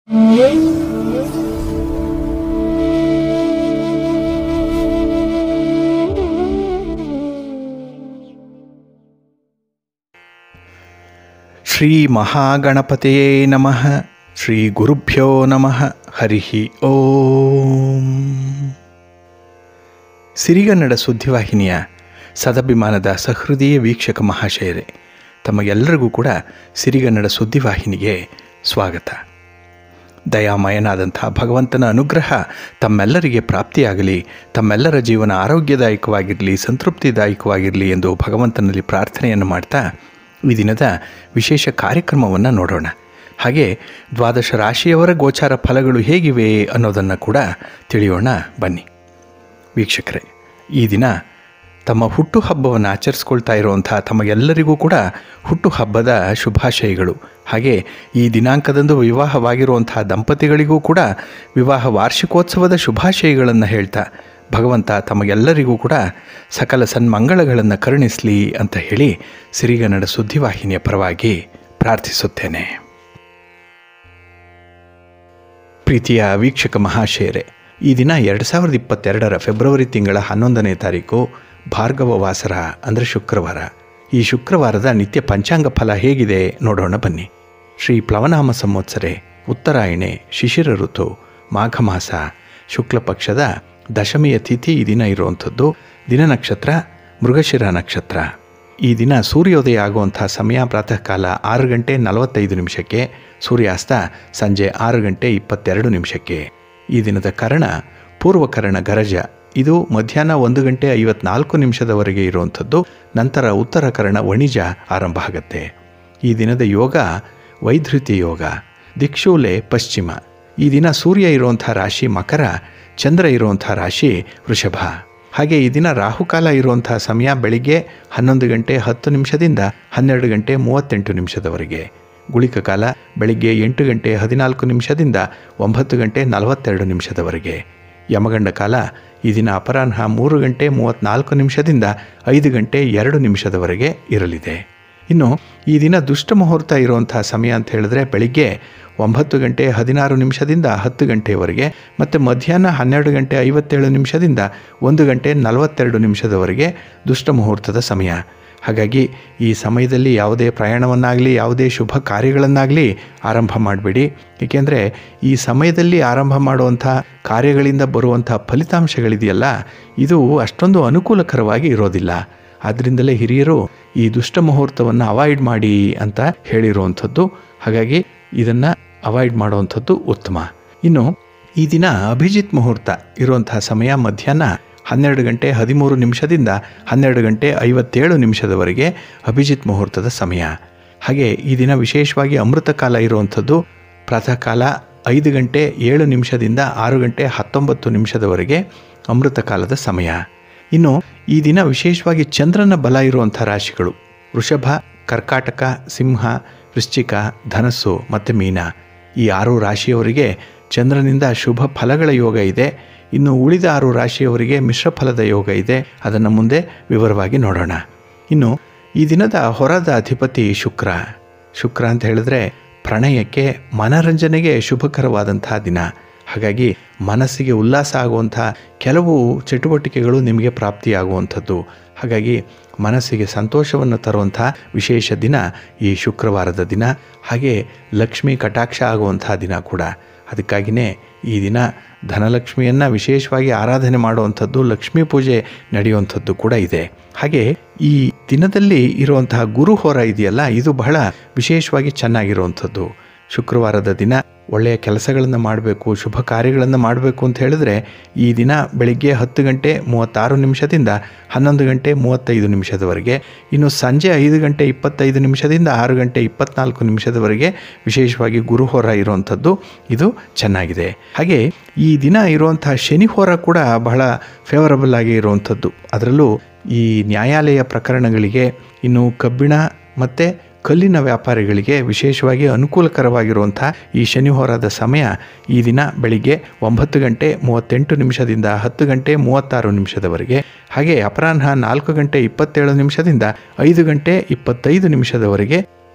ಶ್ರೀ ಮಹಾಗಣಪತಿಯೇ ನಮಃ ಶ್ರೀ ಗುರುಭ್ಯೋ ನಮಃ ಹರಿ ಓಂ ಸಿರಿಗನ್ನಡ ಸುದ್ದಿವಾಹಿನಿಯ ಸದಭಿಮಾನದ ಸಹೃದಯ ವೀಕ್ಷಕ ಮಹಾಶಯರೇ ತಮಗೆಲ್ಲರಿಗೂ ಕೂಡ ಸಿರಿಗನ್ನಡ ಸುದ್ದಿವಾಹಿನಿಗೆ ಸ್ವಾಗತ ದಯಾಮಯನಾದಂಥ ಭಗವಂತನ ಅನುಗ್ರಹ ತಮ್ಮೆಲ್ಲರಿಗೆ ಪ್ರಾಪ್ತಿಯಾಗಲಿ ತಮ್ಮೆಲ್ಲರ ಜೀವನ ಆರೋಗ್ಯದಾಯಕವಾಗಿರಲಿ ಸಂತೃಪ್ತಿದಾಯಕವಾಗಿರಲಿ ಎಂದು ಭಗವಂತನಲ್ಲಿ ಪ್ರಾರ್ಥನೆಯನ್ನು ಮಾಡ್ತಾ ಈ ದಿನದ ವಿಶೇಷ ಕಾರ್ಯಕ್ರಮವನ್ನು ನೋಡೋಣ ಹಾಗೆ ದ್ವಾದಶ ರಾಶಿಯವರ ಗೋಚಾರ ಫಲಗಳು ಹೇಗಿವೆ ಅನ್ನೋದನ್ನು ಕೂಡ ತಿಳಿಯೋಣ ಬನ್ನಿ ವೀಕ್ಷಕರೇ ಈ ದಿನ ತಮ್ಮ ಹುಟ್ಟುಹಬ್ಬವನ್ನು ಆಚರಿಸ್ಕೊಳ್ತಾ ಇರುವಂಥ ತಮಗೆಲ್ಲರಿಗೂ ಕೂಡ ಹುಟ್ಟುಹಬ್ಬದ ಶುಭಾಶಯಗಳು ಹಾಗೆ ಈ ದಿನಾಂಕದಂದು ವಿವಾಹವಾಗಿರುವಂಥ ದಂಪತಿಗಳಿಗೂ ಕೂಡ ವಿವಾಹ ವಾರ್ಷಿಕೋತ್ಸವದ ಶುಭಾಶಯಗಳನ್ನು ಹೇಳ್ತಾ ಭಗವಂತ ತಮಗೆಲ್ಲರಿಗೂ ಕೂಡ ಸಕಲ ಸನ್ಮಂಗಳಗಳನ್ನು ಕರುಣಿಸಲಿ ಅಂತ ಹೇಳಿ ಸಿರಿಗನ್ನಡ ಸುದ್ದಿವಾಹಿನಿಯ ಪರವಾಗಿ ಪ್ರಾರ್ಥಿಸುತ್ತೇನೆ ಪ್ರೀತಿಯ ವೀಕ್ಷಕ ಮಹಾಶಯರೇ ಈ ದಿನ ಎರಡು ಸಾವಿರದ ಇಪ್ಪತ್ತೆರಡರ ಫೆಬ್ರವರಿ ತಿಂಗಳ ಹನ್ನೊಂದನೇ ತಾರೀಕು ಭಾರ್ಗವ ವಾಸರ ಅಂದರೆ ಶುಕ್ರವಾರ ಈ ಶುಕ್ರವಾರದ ನಿತ್ಯ ಪಂಚಾಂಗ ಫಲ ಹೇಗಿದೆ ನೋಡೋಣ ಬನ್ನಿ ಶ್ರೀ ಪ್ಲವನಾಮ ಸಂವತ್ಸರೆ ಉತ್ತರಾಯಣೆ ಶಿಶಿರ ಋತು ಮಾಘ ಮಾಸ ಶುಕ್ಲ ಪಕ್ಷದ ದಶಮಿಯ ತಿಥಿ ಈ ದಿನ ಇರುವಂಥದ್ದು ದಿನ ನಕ್ಷತ್ರ ಮೃಗಶಿರ ನಕ್ಷತ್ರ ಈ ದಿನ ಸೂರ್ಯೋದಯ ಆಗುವಂಥ ಸಮಯ ಪ್ರಾತಃ ಕಾಲ ಆರು ಗಂಟೆ ನಲವತ್ತೈದು ನಿಮಿಷಕ್ಕೆ ಸೂರ್ಯಾಸ್ತ ಸಂಜೆ ಆರು ಗಂಟೆ ಇಪ್ಪತ್ತೆರಡು ನಿಮಿಷಕ್ಕೆ ಈ ದಿನದ ಕರ್ಣ ಪೂರ್ವಕರ್ಣ ಗರಜ ಇದು ಮಧ್ಯಾಹ್ನ ಒಂದು ಗಂಟೆ ಐವತ್ನಾಲ್ಕು ನಿಮಿಷದವರೆಗೆ ಇರುವಂಥದ್ದು ನಂತರ ಉತ್ತರ ಕರ್ಣ ವಣಿಜ ಆರಂಭ ಆಗುತ್ತೆ ಈ ದಿನದ ಯೋಗ ವೈಧೃತಿ ಯೋಗ ದಿಕ್ಷೂಲೆ ಪಶ್ಚಿಮ ಈ ದಿನ ಸೂರ್ಯ ಇರುವಂಥ ರಾಶಿ ಮಕರ ಚಂದ್ರ ಇರುವಂಥ ರಾಶಿ ವೃಷಭ ಹಾಗೆ ಈ ದಿನ ರಾಹುಕಾಲ ಇರುವಂಥ ಸಮಯ ಬೆಳಿಗ್ಗೆ ಹನ್ನೊಂದು ಗಂಟೆ ಹತ್ತು ನಿಮಿಷದಿಂದ ಹನ್ನೆರಡು ಗಂಟೆ ಮೂವತ್ತೆಂಟು ನಿಮಿಷದವರೆಗೆ ಗುಳಿಕ ಕಾಲ ಬೆಳಿಗ್ಗೆ ಎಂಟು ಗಂಟೆ ಹದಿನಾಲ್ಕು ನಿಮಿಷದಿಂದ ಒಂಬತ್ತು ಗಂಟೆ ನಲವತ್ತೆರಡು ನಿಮಿಷದವರೆಗೆ ಯಮಗಂಡ ಕಾಲ ಈ ದಿನ ಅಪರಾಹ್ನ ಮೂರು ಗಂಟೆ ಮೂವತ್ತ್ನಾಲ್ಕು ನಿಮಿಷದಿಂದ ಐದು ಗಂಟೆ ಎರಡು ನಿಮಿಷದವರೆಗೆ ಇರಲಿದೆ ಇನ್ನು ಈ ದಿನ ದುಷ್ಟ ಮುಹೂರ್ತ ಇರುವಂಥ ಸಮಯ ಅಂತ ಹೇಳಿದ್ರೆ ಬೆಳಿಗ್ಗೆ ಒಂಬತ್ತು ಗಂಟೆ ಹದಿನಾರು ನಿಮಿಷದಿಂದ ಹತ್ತು ಗಂಟೆಯವರೆಗೆ ಮತ್ತು ಮಧ್ಯಾಹ್ನ ಹನ್ನೆರಡು ಗಂಟೆ ಐವತ್ತೇಳು ನಿಮಿಷದಿಂದ ಒಂದು ಗಂಟೆ ನಲವತ್ತೆರಡು ನಿಮಿಷದವರೆಗೆ ದುಷ್ಟ ಮುಹೂರ್ತದ ಸಮಯ ಹಾಗಾಗಿ ಈ ಸಮಯದಲ್ಲಿ ಯಾವುದೇ ಪ್ರಯಾಣವನ್ನಾಗಲಿ ಯಾವುದೇ ಶುಭ ಕಾರ್ಯಗಳನ್ನಾಗಲಿ ಆರಂಭ ಮಾಡಬೇಡಿ ಏಕೆಂದರೆ ಈ ಸಮಯದಲ್ಲಿ ಆರಂಭ ಮಾಡುವಂಥ ಕಾರ್ಯಗಳಿಂದ ಬರುವಂಥ ಫಲಿತಾಂಶಗಳಿದೆಯಲ್ಲ ಇದು ಅಷ್ಟೊಂದು ಅನುಕೂಲಕರವಾಗಿ ಇರೋದಿಲ್ಲ ಆದ್ದರಿಂದಲೇ ಹಿರಿಯರು ಈ ದುಷ್ಟ ಮುಹೂರ್ತವನ್ನು ಅವಾಯ್ಡ್ ಮಾಡಿ ಅಂತ ಹೇಳಿರುವಂಥದ್ದು ಹಾಗಾಗಿ ಇದನ್ನು ಅವಾಯ್ಡ್ ಮಾಡುವಂಥದ್ದು ಉತ್ತಮ ಇನ್ನು ಈ ದಿನ ಅಭಿಜಿತ್ ಮುಹೂರ್ತ ಇರುವಂತಹ ಸಮಯ ಮಧ್ಯಾಹ್ನ ಹನ್ನೆರಡು ಗಂಟೆ ಹದಿಮೂರು ನಿಮಿಷದಿಂದ ಹನ್ನೆರಡು ಗಂಟೆ ಐವತ್ತೇಳು ನಿಮಿಷದವರೆಗೆ ಅಭಿಜಿತ್ ಮುಹೂರ್ತದ ಸಮಯ ಹಾಗೆ ಈ ದಿನ ವಿಶೇಷವಾಗಿ ಅಮೃತ ಕಾಲ ಇರುವಂಥದ್ದು ಪ್ರಾತಃ ಕಾಲ ಐದು ಗಂಟೆ ಏಳು ನಿಮಿಷದಿಂದ ಆರು ಗಂಟೆ ಹತ್ತೊಂಬತ್ತು ನಿಮಿಷದವರೆಗೆ ಅಮೃತ ಕಾಲದ ಸಮಯ ಇನ್ನು ಈ ದಿನ ವಿಶೇಷವಾಗಿ ಚಂದ್ರನ ಬಲ ಇರುವಂಥ ರಾಶಿಗಳು ವೃಷಭ ಕರ್ಕಾಟಕ ಸಿಂಹ ವೃಶ್ಚಿಕ ಧನಸ್ಸು ಮತ್ತು ಮೀನ ಈ ಆರು ರಾಶಿಯವರಿಗೆ ಚಂದ್ರನಿಂದ ಶುಭ ಫಲಗಳ ಯೋಗ ಇದೆ ಇನ್ನು ಉಳಿದ ಆರು ರಾಶಿಯವರಿಗೆ ಮಿಶ್ರ ಫಲದ ಯೋಗ ಇದೆ ಅದನ್ನು ಮುಂದೆ ವಿವರವಾಗಿ ನೋಡೋಣ ಇನ್ನು ಈ ದಿನದ ಹೊರದ ಅಧಿಪತಿ ಶುಕ್ರ ಶುಕ್ರ ಅಂತ ಹೇಳಿದ್ರೆ ಪ್ರಣಯಕ್ಕೆ ಮನರಂಜನೆಗೆ ಶುಭಕರವಾದಂತಹ ದಿನ ಹಾಗಾಗಿ ಮನಸ್ಸಿಗೆ ಉಲ್ಲಾಸ ಆಗುವಂಥ ಕೆಲವು ಚಟುವಟಿಕೆಗಳು ನಿಮಗೆ ಪ್ರಾಪ್ತಿಯಾಗುವಂಥದ್ದು ಹಾಗಾಗಿ ಮನಸ್ಸಿಗೆ ಸಂತೋಷವನ್ನು ತರುವಂಥ ವಿಶೇಷ ದಿನ ಈ ಶುಕ್ರವಾರದ ದಿನ ಹಾಗೆ ಲಕ್ಷ್ಮಿ ಕಟಾಕ್ಷ ಆಗುವಂಥ ದಿನ ಕೂಡ ಅದಕ್ಕಾಗಿಯೇ ಈ ದಿನ ಧನಲಕ್ಷ್ಮಿಯನ್ನು ವಿಶೇಷವಾಗಿ ಆರಾಧನೆ ಮಾಡುವಂಥದ್ದು ಲಕ್ಷ್ಮೀ ಪೂಜೆ ನಡೆಯುವಂಥದ್ದು ಕೂಡ ಇದೆ ಹಾಗೆ ಈ ದಿನದಲ್ಲಿ ಇರುವಂತಹ ಗುರುಹೋರ ಇದೆಯಲ್ಲ ಇದು ಬಹಳ ವಿಶೇಷವಾಗಿ ಚೆನ್ನಾಗಿರುವಂಥದ್ದು ಶುಕ್ರವಾರದ ದಿನ ಒಳ್ಳೆಯ ಕೆಲಸಗಳನ್ನು ಮಾಡಬೇಕು ಶುಭ ಕಾರ್ಯಗಳನ್ನು ಮಾಡಬೇಕು ಅಂತ ಹೇಳಿದ್ರೆ ಈ ದಿನ ಬೆಳಿಗ್ಗೆ ಹತ್ತು ಗಂಟೆ ಮೂವತ್ತಾರು ನಿಮಿಷದಿಂದ ಹನ್ನೊಂದು ಗಂಟೆ ಮೂವತ್ತೈದು ನಿಮಿಷದವರೆಗೆ ಇನ್ನು ಸಂಜೆ ಐದು ಗಂಟೆ ಇಪ್ಪತ್ತೈದು ನಿಮಿಷದಿಂದ ಆರು ಗಂಟೆ ಇಪ್ಪತ್ನಾಲ್ಕು ನಿಮಿಷದವರೆಗೆ ವಿಶೇಷವಾಗಿ ಗುರುಹೋರ ಇರುವಂಥದ್ದು ಇದು ಚೆನ್ನಾಗಿದೆ ಹಾಗೆ ಈ ದಿನ ಇರುವಂತಹ ಶನಿಹೋರ ಕೂಡ ಬಹಳ ಫೇವರಬಲ್ ಆಗಿ ಇರುವಂಥದ್ದು ಅದರಲ್ಲೂ ಈ ನ್ಯಾಯಾಲಯ ಪ್ರಕರಣಗಳಿಗೆ ಇನ್ನು ಕಬ್ಬಿಣ ಮತ್ತು ಕಲ್ಲಿನ ವ್ಯಾಪಾರಿಗಳಿಗೆ ವಿಶೇಷವಾಗಿ ಅನುಕೂಲಕರವಾಗಿರುವಂಥ ಈ ಶನಿಹೋರದ ಸಮಯ ಈ ದಿನ ಬೆಳಿಗ್ಗೆ ಒಂಬತ್ತು ಗಂಟೆ ಮೂವತ್ತೆಂಟು ನಿಮಿಷದಿಂದ ಹತ್ತು ಗಂಟೆ ಮೂವತ್ತಾರು ನಿಮಿಷದವರೆಗೆ ಹಾಗೆ ಅಪರಾಹ್ನ ನಾಲ್ಕು ಗಂಟೆ ಇಪ್ಪತ್ತೇಳು ನಿಮಿಷದಿಂದ ಐದು ಗಂಟೆ ಇಪ್ಪತ್ತೈದು ನಿಮಿಷದವರೆಗೆ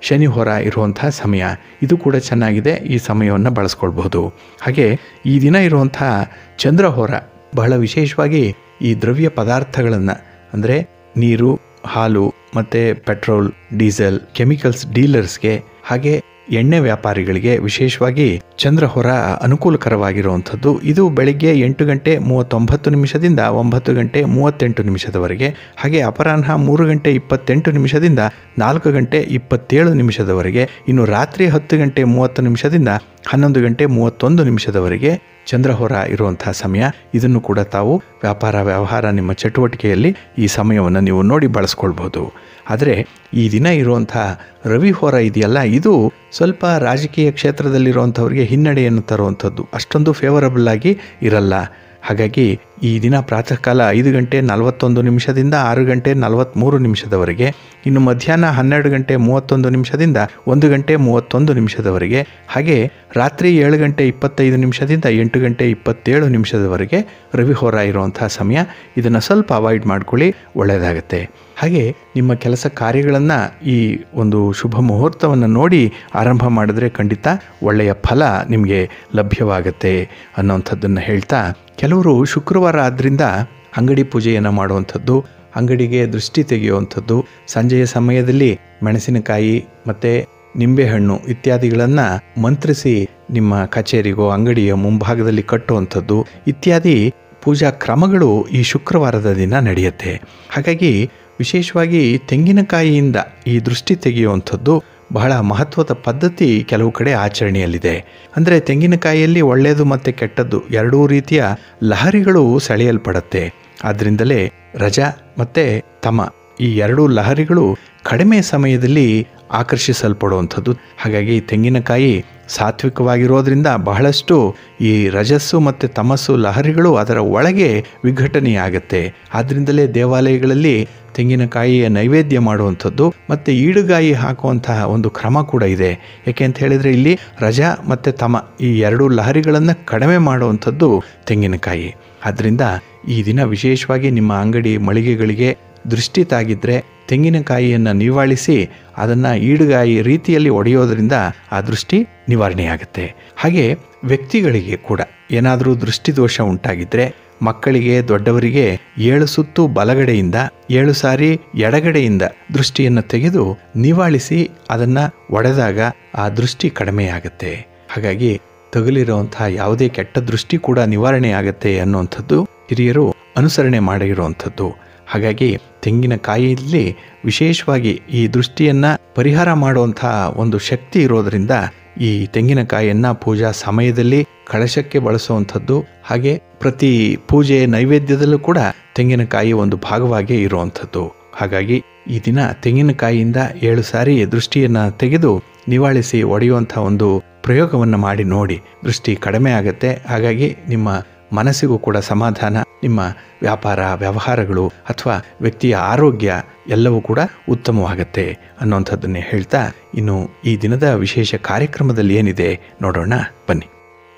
ಶನಿ ಹೊರ ಇರುವಂತಹ ಸಮಯ ಇದು ಕೂಡ ಚೆನ್ನಾಗಿದೆ ಈ ಸಮಯವನ್ನು ಬಳಸ್ಕೊಳ್ಬಹುದು ಹಾಗೆ ಈ ದಿನ ಇರುವಂತಹ ಚಂದ್ರ ಹೊರ ಬಹಳ ವಿಶೇಷವಾಗಿ ಈ ದ್ರವ್ಯ ಪದಾರ್ಥಗಳನ್ನು ಅಂದರೆ ನೀರು ಹಾಲು ಮತ್ತು ಪೆಟ್ರೋಲ್ ಡೀಸೆಲ್ ಕೆಮಿಕಲ್ಸ್ ಡೀಲರ್ಸ್ಗೆ ಹಾಗೆ ಎಣ್ಣೆ ವ್ಯಾಪಾರಿಗಳಿಗೆ ವಿಶೇಷವಾಗಿ ಚಂದ್ರ ಹೊರ ಅನುಕೂಲಕರವಾಗಿರುವಂಥದ್ದು ಇದು ಬೆಳಿಗ್ಗೆ ಎಂಟು ಗಂಟೆ ಮೂವತ್ತೊಂಬತ್ತು ನಿಮಿಷದಿಂದ ಒಂಬತ್ತು ಗಂಟೆ ಮೂವತ್ತೆಂಟು ನಿಮಿಷದವರೆಗೆ ಹಾಗೆ ಅಪರಾಹ್ನ ಮೂರು ಗಂಟೆ ಇಪ್ಪತ್ತೆಂಟು ನಿಮಿಷದಿಂದ ನಾಲ್ಕು ಗಂಟೆ ಇಪ್ಪತ್ತೇಳು ನಿಮಿಷದವರೆಗೆ ಇನ್ನು ರಾತ್ರಿ ಹತ್ತು ಗಂಟೆ ಮೂವತ್ತು ನಿಮಿಷದಿಂದ ಹನ್ನೊಂದು ಗಂಟೆ ಮೂವತ್ತೊಂದು ನಿಮಿಷದವರೆಗೆ ಚಂದ್ರಹೊರ ಇರುವಂತಹ ಸಮಯ ಇದನ್ನು ಕೂಡ ತಾವು ವ್ಯಾಪಾರ ವ್ಯವಹಾರ ನಿಮ್ಮ ಚಟುವಟಿಕೆಯಲ್ಲಿ ಈ ಸಮಯವನ್ನು ನೀವು ನೋಡಿ ಬಳಸ್ಕೊಳ್ಬೋದು ಆದರೆ ಈ ದಿನ ಇರುವಂಥ ರವಿ ಹೊರ ಇದೆಯಲ್ಲ ಇದು ಸ್ವಲ್ಪ ರಾಜಕೀಯ ಕ್ಷೇತ್ರದಲ್ಲಿರುವಂಥವ್ರಿಗೆ ಹಿನ್ನಡೆಯನ್ನು ತರುವಂಥದ್ದು ಅಷ್ಟೊಂದು ಫೇವರಬಲ್ ಆಗಿ ಇರಲ್ಲ ಹಾಗಾಗಿ ಈ ದಿನ ಪ್ರಾತಃ ಕಾಲ ಐದು ಗಂಟೆ ನಲವತ್ತೊಂದು ನಿಮಿಷದಿಂದ ಆರು ಗಂಟೆ ನಲವತ್ತ್ಮೂರು ನಿಮಿಷದವರೆಗೆ ಇನ್ನು ಮಧ್ಯಾಹ್ನ ಹನ್ನೆರಡು ಗಂಟೆ ಮೂವತ್ತೊಂದು ನಿಮಿಷದಿಂದ ಒಂದು ಗಂಟೆ ಮೂವತ್ತೊಂದು ನಿಮಿಷದವರೆಗೆ ಹಾಗೆ ರಾತ್ರಿ ಏಳು ಗಂಟೆ ಇಪ್ಪತ್ತೈದು ನಿಮಿಷದಿಂದ ಎಂಟು ಗಂಟೆ ಇಪ್ಪತ್ತೇಳು ನಿಮಿಷದವರೆಗೆ ರವಿ ಹೋರ ಇರುವಂತಹ ಸಮಯ ಇದನ್ನು ಸ್ವಲ್ಪ ಅವಾಯ್ಡ್ ಮಾಡ್ಕೊಳ್ಳಿ ಒಳ್ಳೆಯದಾಗತ್ತೆ ಹಾಗೆ ನಿಮ್ಮ ಕೆಲಸ ಕಾರ್ಯಗಳನ್ನು ಈ ಒಂದು ಶುಭ ಮುಹೂರ್ತವನ್ನು ನೋಡಿ ಆರಂಭ ಮಾಡಿದ್ರೆ ಖಂಡಿತ ಒಳ್ಳೆಯ ಫಲ ನಿಮಗೆ ಲಭ್ಯವಾಗತ್ತೆ ಅನ್ನೋಂಥದ್ದನ್ನು ಹೇಳ್ತಾ ಕೆಲವರು ಶುಕ್ರವಾರ ಆದ್ದರಿಂದ ಅಂಗಡಿ ಪೂಜೆಯನ್ನು ಮಾಡುವಂಥದ್ದು ಅಂಗಡಿಗೆ ದೃಷ್ಟಿ ತೆಗೆಯುವಂಥದ್ದು ಸಂಜೆಯ ಸಮಯದಲ್ಲಿ ಮೆಣಸಿನಕಾಯಿ ಮತ್ತು ನಿಂಬೆಹಣ್ಣು ಇತ್ಯಾದಿಗಳನ್ನು ಮಂತ್ರಿಸಿ ನಿಮ್ಮ ಕಚೇರಿಗೋ ಅಂಗಡಿಯ ಮುಂಭಾಗದಲ್ಲಿ ಕಟ್ಟುವಂಥದ್ದು ಇತ್ಯಾದಿ ಪೂಜಾ ಕ್ರಮಗಳು ಈ ಶುಕ್ರವಾರದ ದಿನ ನಡೆಯುತ್ತೆ ಹಾಗಾಗಿ ವಿಶೇಷವಾಗಿ ತೆಂಗಿನಕಾಯಿಯಿಂದ ಈ ದೃಷ್ಟಿ ತೆಗೆಯುವಂಥದ್ದು ಬಹಳ ಮಹತ್ವದ ಪದ್ಧತಿ ಕೆಲವು ಕಡೆ ಆಚರಣೆಯಲ್ಲಿದೆ ಅಂದರೆ ತೆಂಗಿನಕಾಯಿಯಲ್ಲಿ ಒಳ್ಳೆಯದು ಮತ್ತು ಕೆಟ್ಟದ್ದು ಎರಡೂ ರೀತಿಯ ಲಹರಿಗಳು ಸೆಳೆಯಲ್ಪಡುತ್ತೆ ಆದ್ದರಿಂದಲೇ ರಜ ಮತ್ತು ತಮ ಈ ಎರಡೂ ಲಹರಿಗಳು ಕಡಿಮೆ ಸಮಯದಲ್ಲಿ ಆಕರ್ಷಿಸಲ್ಪಡುವಂಥದ್ದು ಹಾಗಾಗಿ ತೆಂಗಿನಕಾಯಿ ಸಾತ್ವಿಕವಾಗಿರೋದ್ರಿಂದ ಬಹಳಷ್ಟು ಈ ರಜಸ್ಸು ಮತ್ತು ತಮಸ್ಸು ಲಹರಿಗಳು ಅದರ ಒಳಗೆ ವಿಘಟನೆಯಾಗತ್ತೆ ಆದ್ದರಿಂದಲೇ ದೇವಾಲಯಗಳಲ್ಲಿ ತೆಂಗಿನಕಾಯಿಯ ನೈವೇದ್ಯ ಮಾಡುವಂಥದ್ದು ಮತ್ತು ಈಡುಗಾಯಿ ಹಾಕುವಂತಹ ಒಂದು ಕ್ರಮ ಕೂಡ ಇದೆ ಯಾಕೆ ಅಂತ ಹೇಳಿದರೆ ಇಲ್ಲಿ ರಜಾ ಮತ್ತು ತಮ ಈ ಎರಡು ಲಹರಿಗಳನ್ನು ಕಡಿಮೆ ಮಾಡುವಂಥದ್ದು ತೆಂಗಿನಕಾಯಿ ಆದ್ದರಿಂದ ಈ ದಿನ ವಿಶೇಷವಾಗಿ ನಿಮ್ಮ ಅಂಗಡಿ ಮಳಿಗೆಗಳಿಗೆ ದೃಷ್ಟಿ ತಾಗಿದ್ರೆ ತೆಂಗಿನಕಾಯಿಯನ್ನು ನಿವಾಳಿಸಿ ಅದನ್ನು ಈಡುಗಾಯಿ ರೀತಿಯಲ್ಲಿ ಒಡೆಯೋದ್ರಿಂದ ಆ ದೃಷ್ಟಿ ನಿವಾರಣೆಯಾಗುತ್ತೆ ಹಾಗೆ ವ್ಯಕ್ತಿಗಳಿಗೆ ಕೂಡ ಏನಾದರೂ ದೃಷ್ಟಿದೋಷ ಉಂಟಾಗಿದ್ದರೆ ಮಕ್ಕಳಿಗೆ ದೊಡ್ಡವರಿಗೆ ಏಳು ಸುತ್ತು ಬಲಗಡೆಯಿಂದ ಏಳು ಸಾರಿ ಎಡಗಡೆಯಿಂದ ದೃಷ್ಟಿಯನ್ನು ತೆಗೆದು ನಿವಾಳಿಸಿ ಅದನ್ನು ಒಡೆದಾಗ ಆ ದೃಷ್ಟಿ ಕಡಿಮೆಯಾಗುತ್ತೆ ಹಾಗಾಗಿ ತಗುಲಿರುವಂತಹ ಯಾವುದೇ ಕೆಟ್ಟ ದೃಷ್ಟಿ ಕೂಡ ನಿವಾರಣೆ ಆಗುತ್ತೆ ಅನ್ನುವಂಥದ್ದು ಹಿರಿಯರು ಅನುಸರಣೆ ಮಾಡಿರುವಂಥದ್ದು ಹಾಗಾಗಿ ತೆಂಗಿನಕಾಯಿಯಲ್ಲಿ ವಿಶೇಷವಾಗಿ ಈ ದೃಷ್ಟಿಯನ್ನು ಪರಿಹಾರ ಮಾಡುವಂತಹ ಒಂದು ಶಕ್ತಿ ಇರೋದರಿಂದ ಈ ತೆಂಗಿನಕಾಯಿಯನ್ನು ಪೂಜಾ ಸಮಯದಲ್ಲಿ ಕಳಶಕ್ಕೆ ಬಳಸುವಂಥದ್ದು ಹಾಗೆ ಪ್ರತಿ ಪೂಜೆ ನೈವೇದ್ಯದಲ್ಲೂ ಕೂಡ ತೆಂಗಿನಕಾಯಿ ಒಂದು ಭಾಗವಾಗಿ ಇರುವಂಥದ್ದು ಹಾಗಾಗಿ ಈ ದಿನ ತೆಂಗಿನಕಾಯಿಯಿಂದ ಏಳು ಸಾರಿ ದೃಷ್ಟಿಯನ್ನು ತೆಗೆದು ನಿವಾಳಿಸಿ ಒಡೆಯುವಂಥ ಒಂದು ಪ್ರಯೋಗವನ್ನು ಮಾಡಿ ನೋಡಿ ದೃಷ್ಟಿ ಕಡಿಮೆ ಆಗುತ್ತೆ ಹಾಗಾಗಿ ನಿಮ್ಮ ಮನಸ್ಸಿಗೂ ಕೂಡ ಸಮಾಧಾನ ನಿಮ್ಮ ವ್ಯಾಪಾರ ವ್ಯವಹಾರಗಳು ಅಥವಾ ವ್ಯಕ್ತಿಯ ಆರೋಗ್ಯ ಎಲ್ಲವೂ ಕೂಡ ಉತ್ತಮವಾಗತ್ತೆ ಅನ್ನುವಂಥದ್ದನ್ನೇ ಹೇಳ್ತಾ ಇನ್ನು ಈ ದಿನದ ವಿಶೇಷ ಕಾರ್ಯಕ್ರಮದಲ್ಲಿ ಏನಿದೆ ನೋಡೋಣ ಬನ್ನಿ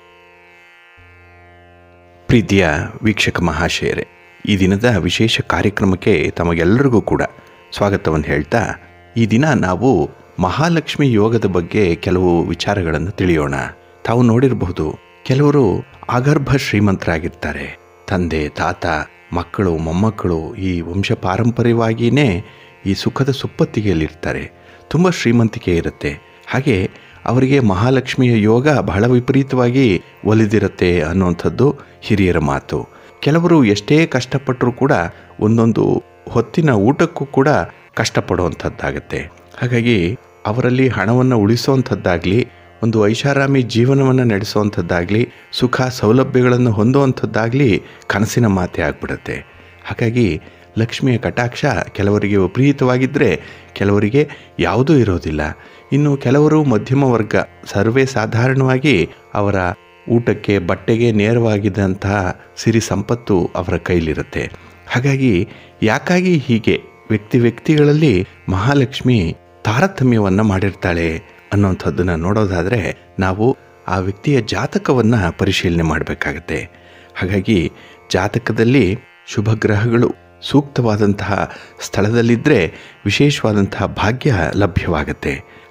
ಪ್ರೀತಿಯ ವೀಕ್ಷಕ ಮಹಾಶಯರೇ ಈ ದಿನದ ವಿಶೇಷ ಕಾರ್ಯಕ್ರಮಕ್ಕೆ ತಮಗೆಲ್ಲರಿಗೂ ಕೂಡ ಸ್ವಾಗತವನ್ನು ಹೇಳ್ತಾ ಈ ದಿನ ನಾವು ಮಹಾಲಕ್ಷ್ಮಿ ಯೋಗದ ಬಗ್ಗೆ ಕೆಲವು ವಿಚಾರಗಳನ್ನು ತಿಳಿಯೋಣ ತಾವು ನೋಡಿರಬಹುದು ಕೆಲವರು ಆಗರ್ಭ ಶ್ರೀಮಂತರಾಗಿರ್ತಾರೆ ತಂದೆ ತಾತ ಮಕ್ಕಳು ಮೊಮ್ಮಕ್ಕಳು ಈ ವಂಶ ಪಾರಂಪರ್ಯವಾಗಿಯೇ ಈ ಸುಖದ ಸುಪ್ಪತ್ತಿಗೆಯಲ್ಲಿರ್ತಾರೆ ತುಂಬ ಶ್ರೀಮಂತಿಕೆ ಇರುತ್ತೆ ಹಾಗೆ ಅವರಿಗೆ ಮಹಾಲಕ್ಷ್ಮಿಯ ಯೋಗ ಬಹಳ ವಿಪರೀತವಾಗಿ ಒಲಿದಿರುತ್ತೆ ಅನ್ನುವಂಥದ್ದು ಹಿರಿಯರ ಮಾತು ಕೆಲವರು ಎಷ್ಟೇ ಕಷ್ಟಪಟ್ಟರೂ ಕೂಡ ಒಂದೊಂದು ಹೊತ್ತಿನ ಊಟಕ್ಕೂ ಕೂಡ ಕಷ್ಟಪಡುವಂಥದ್ದಾಗತ್ತೆ ಹಾಗಾಗಿ ಅವರಲ್ಲಿ ಹಣವನ್ನು ಉಳಿಸುವಂಥದ್ದಾಗಲಿ ಒಂದು ಐಷಾರಾಮಿ ಜೀವನವನ್ನು ನಡೆಸುವಂಥದ್ದಾಗಲಿ ಸುಖ ಸೌಲಭ್ಯಗಳನ್ನು ಹೊಂದುವಂಥದ್ದಾಗಲಿ ಕನಸಿನ ಮಾತೆ ಆಗ್ಬಿಡುತ್ತೆ ಹಾಗಾಗಿ ಲಕ್ಷ್ಮಿಯ ಕಟಾಕ್ಷ ಕೆಲವರಿಗೆ ವಿಪರೀತವಾಗಿದ್ದರೆ ಕೆಲವರಿಗೆ ಯಾವುದೂ ಇರೋದಿಲ್ಲ ಇನ್ನು ಕೆಲವರು ಮಧ್ಯಮ ವರ್ಗ ಸರ್ವೇ ಸಾಧಾರಣವಾಗಿ ಅವರ ಊಟಕ್ಕೆ ಬಟ್ಟೆಗೆ ನೇರವಾಗಿದ್ದಂತಹ ಸಿರಿ ಸಂಪತ್ತು ಅವರ ಕೈಲಿರುತ್ತೆ ಹಾಗಾಗಿ ಯಾಕಾಗಿ ಹೀಗೆ ವ್ಯಕ್ತಿ ವ್ಯಕ್ತಿಗಳಲ್ಲಿ ಮಹಾಲಕ್ಷ್ಮಿ ತಾರತಮ್ಯವನ್ನು ಮಾಡಿರ್ತಾಳೆ ಅನ್ನೋಂಥದ್ದನ್ನು ನೋಡೋದಾದರೆ ನಾವು ಆ ವ್ಯಕ್ತಿಯ ಜಾತಕವನ್ನು ಪರಿಶೀಲನೆ ಮಾಡಬೇಕಾಗತ್ತೆ ಹಾಗಾಗಿ ಜಾತಕದಲ್ಲಿ ಶುಭ ಗ್ರಹಗಳು ಸೂಕ್ತವಾದಂತಹ ಸ್ಥಳದಲ್ಲಿದ್ದರೆ ವಿಶೇಷವಾದಂತಹ ಭಾಗ್ಯ ಲಭ್ಯವಾಗುತ್ತೆ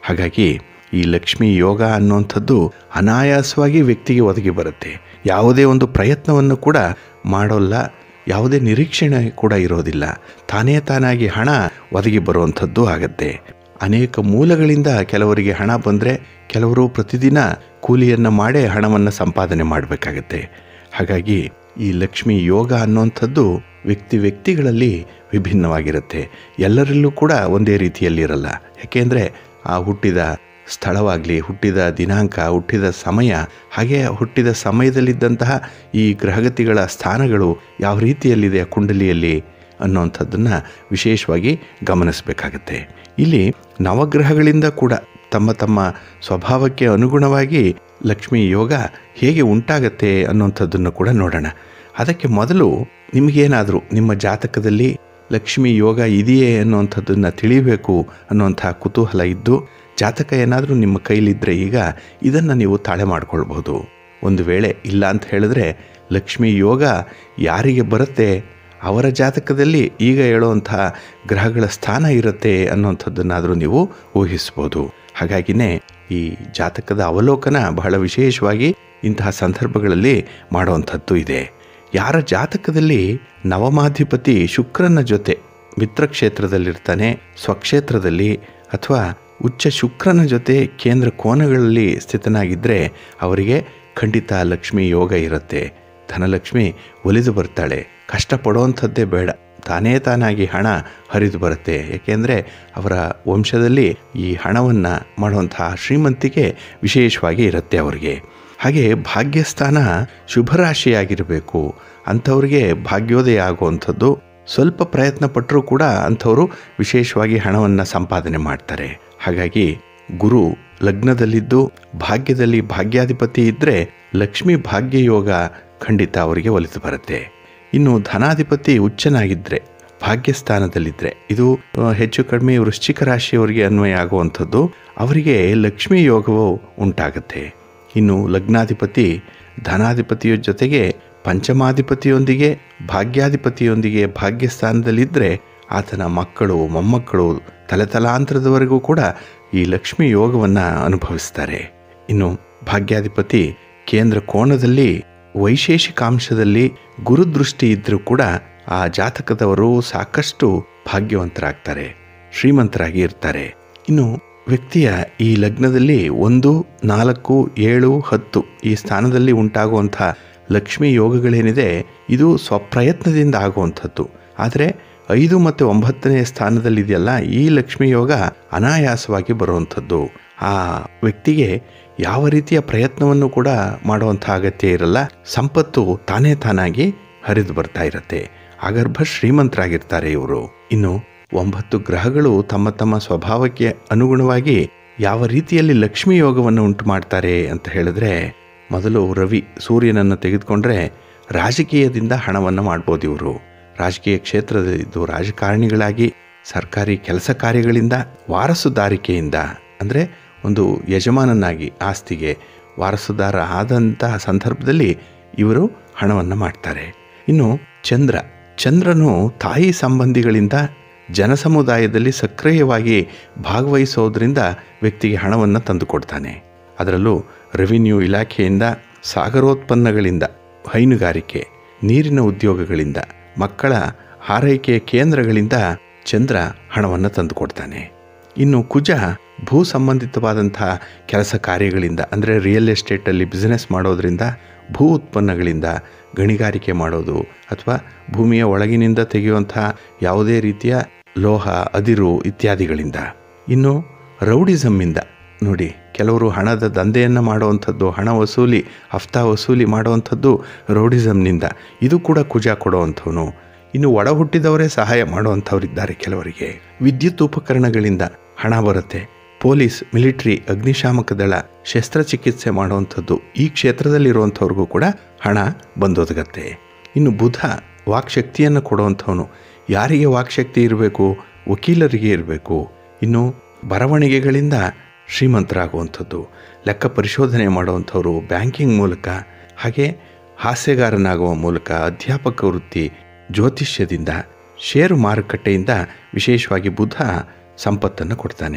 ಹಾಗಾಗಿ ಈ ಲಕ್ಷ್ಮಿ ಯೋಗ ಅನ್ನುವಂಥದ್ದು ಅನಾಯಾಸವಾಗಿ ವ್ಯಕ್ತಿಗೆ ಒದಗಿ ಬರುತ್ತೆ ಯಾವುದೇ ಒಂದು ಪ್ರಯತ್ನವನ್ನು ಕೂಡ ಮಾಡೋಲ್ಲ ಯಾವುದೇ ನಿರೀಕ್ಷಣೆ ಕೂಡ ಇರೋದಿಲ್ಲ ತಾನೇ ತಾನಾಗಿ ಹಣ ಒದಗಿ ಬರುವಂಥದ್ದು ಆಗತ್ತೆ ಅನೇಕ ಮೂಲಗಳಿಂದ ಕೆಲವರಿಗೆ ಹಣ ಬಂದರೆ ಕೆಲವರು ಪ್ರತಿದಿನ ಕೂಲಿಯನ್ನು ಮಾಡೇ ಹಣವನ್ನು ಸಂಪಾದನೆ ಮಾಡಬೇಕಾಗತ್ತೆ ಹಾಗಾಗಿ ಈ ಲಕ್ಷ್ಮಿ ಯೋಗ ಅನ್ನುವಂಥದ್ದು ವ್ಯಕ್ತಿ ವ್ಯಕ್ತಿಗಳಲ್ಲಿ ವಿಭಿನ್ನವಾಗಿರುತ್ತೆ ಎಲ್ಲರಲ್ಲೂ ಕೂಡ ಒಂದೇ ರೀತಿಯಲ್ಲಿರಲ್ಲ ಯಾಕೆಂದರೆ ಆ ಹುಟ್ಟಿದ ಸ್ಥಳವಾಗಲಿ ಹುಟ್ಟಿದ ದಿನಾಂಕ ಹುಟ್ಟಿದ ಸಮಯ ಹಾಗೆ ಹುಟ್ಟಿದ ಸಮಯದಲ್ಲಿದ್ದಂತಹ ಈ ಗ್ರಹಗತಿಗಳ ಸ್ಥಾನಗಳು ಯಾವ ರೀತಿಯಲ್ಲಿದೆ ಆ ಕುಂಡಲಿಯಲ್ಲಿ ಅನ್ನುವಂಥದ್ದನ್ನು ವಿಶೇಷವಾಗಿ ಗಮನಿಸಬೇಕಾಗತ್ತೆ ಇಲ್ಲಿ ನವಗ್ರಹಗಳಿಂದ ಕೂಡ ತಮ್ಮ ತಮ್ಮ ಸ್ವಭಾವಕ್ಕೆ ಅನುಗುಣವಾಗಿ ಲಕ್ಷ್ಮಿ ಯೋಗ ಹೇಗೆ ಉಂಟಾಗತ್ತೆ ಅನ್ನುವಂಥದ್ದನ್ನು ಕೂಡ ನೋಡೋಣ ಅದಕ್ಕೆ ಮೊದಲು ನಿಮಗೇನಾದರೂ ನಿಮ್ಮ ಜಾತಕದಲ್ಲಿ ಲಕ್ಷ್ಮಿ ಯೋಗ ಇದೆಯೇ ಅನ್ನುವಂಥದ್ದನ್ನು ತಿಳಿಬೇಕು ಅನ್ನುವಂಥ ಕುತೂಹಲ ಇದ್ದು ಜಾತಕ ಏನಾದರೂ ನಿಮ್ಮ ಕೈಲಿದ್ದರೆ ಈಗ ಇದನ್ನು ನೀವು ತಾಳೆ ಮಾಡ್ಕೊಳ್ಬಹುದು ಒಂದು ವೇಳೆ ಇಲ್ಲ ಅಂತ ಹೇಳಿದ್ರೆ ಲಕ್ಷ್ಮಿ ಯೋಗ ಯಾರಿಗೆ ಬರುತ್ತೆ ಅವರ ಜಾತಕದಲ್ಲಿ ಈಗ ಹೇಳುವಂಥ ಗ್ರಹಗಳ ಸ್ಥಾನ ಇರುತ್ತೆ ಅನ್ನುವಂಥದ್ದನ್ನಾದರೂ ನೀವು ಊಹಿಸ್ಬೋದು ಹಾಗಾಗಿನೇ ಈ ಜಾತಕದ ಅವಲೋಕನ ಬಹಳ ವಿಶೇಷವಾಗಿ ಇಂತಹ ಸಂದರ್ಭಗಳಲ್ಲಿ ಮಾಡುವಂಥದ್ದು ಇದೆ ಯಾರ ಜಾತಕದಲ್ಲಿ ನವಮಾಧಿಪತಿ ಶುಕ್ರನ ಜೊತೆ ಮಿತ್ರಕ್ಷೇತ್ರದಲ್ಲಿರ್ತಾನೆ ಸ್ವಕ್ಷೇತ್ರದಲ್ಲಿ ಅಥವಾ ಉಚ್ಚ ಶುಕ್ರನ ಜೊತೆ ಕೇಂದ್ರ ಕೋನಗಳಲ್ಲಿ ಸ್ಥಿತನಾಗಿದ್ದರೆ ಅವರಿಗೆ ಖಂಡಿತ ಲಕ್ಷ್ಮಿ ಯೋಗ ಇರುತ್ತೆ ಧನಲಕ್ಷ್ಮಿ ಒಲಿದು ಬರ್ತಾಳೆ ಕಷ್ಟಪಡುವಂಥದ್ದೇ ಬೇಡ ತಾನೇ ತಾನಾಗಿ ಹಣ ಹರಿದು ಬರುತ್ತೆ ಏಕೆಂದರೆ ಅವರ ವಂಶದಲ್ಲಿ ಈ ಹಣವನ್ನು ಮಾಡುವಂತಹ ಶ್ರೀಮಂತಿಕೆ ವಿಶೇಷವಾಗಿ ಇರುತ್ತೆ ಅವರಿಗೆ ಹಾಗೆ ಭಾಗ್ಯಸ್ಥಾನ ಶುಭರಾಶಿಯಾಗಿರಬೇಕು ಅಂಥವ್ರಿಗೆ ಭಾಗ್ಯೋದಯ ಆಗುವಂಥದ್ದು ಸ್ವಲ್ಪ ಪ್ರಯತ್ನ ಪಟ್ಟರೂ ಕೂಡ ಅಂಥವರು ವಿಶೇಷವಾಗಿ ಹಣವನ್ನು ಸಂಪಾದನೆ ಮಾಡ್ತಾರೆ ಹಾಗಾಗಿ ಗುರು ಲಗ್ನದಲ್ಲಿದ್ದು ಭಾಗ್ಯದಲ್ಲಿ ಭಾಗ್ಯಾಧಿಪತಿ ಇದ್ದರೆ ಲಕ್ಷ್ಮಿ ಭಾಗ್ಯ ಯೋಗ ಖಂಡಿತ ಅವರಿಗೆ ಒಲಿತು ಬರುತ್ತೆ ಇನ್ನು ಧನಾಧಿಪತಿ ಉಚ್ಚನಾಗಿದ್ದರೆ ಭಾಗ್ಯಸ್ಥಾನದಲ್ಲಿದ್ದರೆ ಇದು ಹೆಚ್ಚು ಕಡಿಮೆ ವೃಶ್ಚಿಕ ರಾಶಿಯವರಿಗೆ ಅನ್ವಯ ಆಗುವಂಥದ್ದು ಅವರಿಗೆ ಲಕ್ಷ್ಮೀ ಯೋಗವು ಉಂಟಾಗುತ್ತೆ ಇನ್ನು ಲಗ್ನಾಧಿಪತಿ ಧನಾಧಿಪತಿಯ ಜೊತೆಗೆ ಪಂಚಮಾಧಿಪತಿಯೊಂದಿಗೆ ಭಾಗ್ಯಾಧಿಪತಿಯೊಂದಿಗೆ ಭಾಗ್ಯಸ್ಥಾನದಲ್ಲಿದ್ದರೆ ಆತನ ಮಕ್ಕಳು ಮೊಮ್ಮಕ್ಕಳು ತಲೆತಲಾಂತರದವರೆಗೂ ಕೂಡ ಈ ಲಕ್ಷ್ಮಿ ಯೋಗವನ್ನು ಅನುಭವಿಸ್ತಾರೆ ಇನ್ನು ಭಾಗ್ಯಾಧಿಪತಿ ಕೇಂದ್ರ ಕೋಣದಲ್ಲಿ ವೈಶೇಷಿಕಾಂಶದಲ್ಲಿ ಗುರುದೃಷ್ಟಿ ಇದ್ದರೂ ಕೂಡ ಆ ಜಾತಕದವರು ಸಾಕಷ್ಟು ಭಾಗ್ಯವಂತರಾಗ್ತಾರೆ ಶ್ರೀಮಂತರಾಗಿ ಇರ್ತಾರೆ ಇನ್ನು ವ್ಯಕ್ತಿಯ ಈ ಲಗ್ನದಲ್ಲಿ ಒಂದು ನಾಲ್ಕು ಏಳು ಹತ್ತು ಈ ಸ್ಥಾನದಲ್ಲಿ ಉಂಟಾಗುವಂಥ ಲಕ್ಷ್ಮಿ ಯೋಗಗಳೇನಿದೆ ಇದು ಸ್ವಪ್ರಯತ್ನದಿಂದ ಆಗುವಂಥದ್ದು ಆದರೆ ಐದು ಮತ್ತು ಒಂಬತ್ತನೇ ಸ್ಥಾನದಲ್ಲಿದೆಯಲ್ಲ ಈ ಲಕ್ಷ್ಮಿ ಯೋಗ ಅನಾಯಾಸವಾಗಿ ಬರುವಂಥದ್ದು ಆ ವ್ಯಕ್ತಿಗೆ ಯಾವ ರೀತಿಯ ಪ್ರಯತ್ನವನ್ನು ಕೂಡ ಮಾಡುವಂಥ ಅಗತ್ಯ ಇರಲ್ಲ ಸಂಪತ್ತು ತಾನೇ ತಾನಾಗಿ ಹರಿದು ಬರ್ತಾ ಇರತ್ತೆ ಆಗರ್ಭ ಶ್ರೀಮಂತರಾಗಿರ್ತಾರೆ ಇವರು ಇನ್ನು ಒಂಬತ್ತು ಗ್ರಹಗಳು ತಮ್ಮ ತಮ್ಮ ಸ್ವಭಾವಕ್ಕೆ ಅನುಗುಣವಾಗಿ ಯಾವ ರೀತಿಯಲ್ಲಿ ಲಕ್ಷ್ಮಿ ಯೋಗವನ್ನು ಉಂಟು ಮಾಡ್ತಾರೆ ಅಂತ ಹೇಳಿದ್ರೆ ಮೊದಲು ರವಿ ಸೂರ್ಯನನ್ನು ತೆಗೆದುಕೊಂಡ್ರೆ ರಾಜಕೀಯದಿಂದ ಹಣವನ್ನು ಮಾಡ್ಬೋದು ಇವರು ರಾಜಕೀಯ ಕ್ಷೇತ್ರದಲ್ಲಿದ್ದು ರಾಜಕಾರಣಿಗಳಾಗಿ ಸರ್ಕಾರಿ ಕೆಲಸ ಕಾರ್ಯಗಳಿಂದ ವಾರಸುದಾರಿಕೆಯಿಂದ ಅಂದರೆ ಒಂದು ಯಜಮಾನನಾಗಿ ಆಸ್ತಿಗೆ ವಾರಸುದಾರ ಆದಂತಹ ಸಂದರ್ಭದಲ್ಲಿ ಇವರು ಹಣವನ್ನು ಮಾಡ್ತಾರೆ ಇನ್ನು ಚಂದ್ರ ಚಂದ್ರನು ತಾಯಿ ಸಂಬಂಧಿಗಳಿಂದ ಜನಸಮುದಾಯದಲ್ಲಿ ಸಕ್ರಿಯವಾಗಿ ಭಾಗವಹಿಸೋದ್ರಿಂದ ವ್ಯಕ್ತಿಗೆ ಹಣವನ್ನು ತಂದುಕೊಡ್ತಾನೆ ಅದರಲ್ಲೂ ರೆವಿನ್ಯೂ ಇಲಾಖೆಯಿಂದ ಸಾಗರೋತ್ಪನ್ನಗಳಿಂದ ಹೈನುಗಾರಿಕೆ ನೀರಿನ ಉದ್ಯೋಗಗಳಿಂದ ಮಕ್ಕಳ ಆರೈಕೆಯ ಕೇಂದ್ರಗಳಿಂದ ಚಂದ್ರ ಹಣವನ್ನು ತಂದುಕೊಡ್ತಾನೆ ಇನ್ನು ಕುಜ ಭೂ ಸಂಬಂಧಿತವಾದಂಥ ಕೆಲಸ ಕಾರ್ಯಗಳಿಂದ ಅಂದರೆ ರಿಯಲ್ ಎಸ್ಟೇಟಲ್ಲಿ ಬಿಸ್ನೆಸ್ ಮಾಡೋದರಿಂದ ಭೂ ಉತ್ಪನ್ನಗಳಿಂದ ಗಣಿಗಾರಿಕೆ ಮಾಡೋದು ಅಥವಾ ಭೂಮಿಯ ಒಳಗಿನಿಂದ ತೆಗೆಯುವಂಥ ಯಾವುದೇ ರೀತಿಯ ಲೋಹ ಅದಿರು ಇತ್ಯಾದಿಗಳಿಂದ ಇನ್ನು ರೌಡಿಸಮ್ಮಿಂದ ನೋಡಿ ಕೆಲವರು ಹಣದ ದಂಧೆಯನ್ನು ಮಾಡುವಂಥದ್ದು ಹಣ ವಸೂಲಿ ಹಫ್ತಾ ವಸೂಲಿ ಮಾಡುವಂಥದ್ದು ರೌಡಿಸಮ್ನಿಂದ ಇದು ಕೂಡ ಕುಜ ಕೊಡುವಂಥವನು ಇನ್ನು ಒಡ ಹುಟ್ಟಿದವರೇ ಸಹಾಯ ಮಾಡುವಂಥವರಿದ್ದಾರೆ ಕೆಲವರಿಗೆ ವಿದ್ಯುತ್ ಉಪಕರಣಗಳಿಂದ ಹಣ ಬರುತ್ತೆ ಪೊಲೀಸ್ ಮಿಲಿಟರಿ ಅಗ್ನಿಶಾಮಕ ದಳ ಶಸ್ತ್ರಚಿಕಿತ್ಸೆ ಮಾಡುವಂಥದ್ದು ಈ ಕ್ಷೇತ್ರದಲ್ಲಿರುವಂಥವ್ರಿಗೂ ಕೂಡ ಹಣ ಬಂದೊದಗತ್ತೆ ಇನ್ನು ಬುಧ ವಾಕ್ಶಕ್ತಿಯನ್ನು ಕೊಡುವಂಥವನು ಯಾರಿಗೆ ವಾಕ್ಶಕ್ತಿ ಇರಬೇಕು ವಕೀಲರಿಗೆ ಇರಬೇಕು ಇನ್ನು ಬರವಣಿಗೆಗಳಿಂದ ಶ್ರೀಮಂತರಾಗುವಂಥದ್ದು ಲೆಕ್ಕ ಪರಿಶೋಧನೆ ಮಾಡುವಂಥವ್ರು ಬ್ಯಾಂಕಿಂಗ್ ಮೂಲಕ ಹಾಗೆ ಹಾಸ್ಯಗಾರನಾಗುವ ಮೂಲಕ ಅಧ್ಯಾಪಕ ವೃತ್ತಿ ಜ್ಯೋತಿಷ್ಯದಿಂದ ಷೇರು ಮಾರುಕಟ್ಟೆಯಿಂದ ವಿಶೇಷವಾಗಿ ಬುಧ ಸಂಪತ್ತನ್ನು ಕೊಡ್ತಾನೆ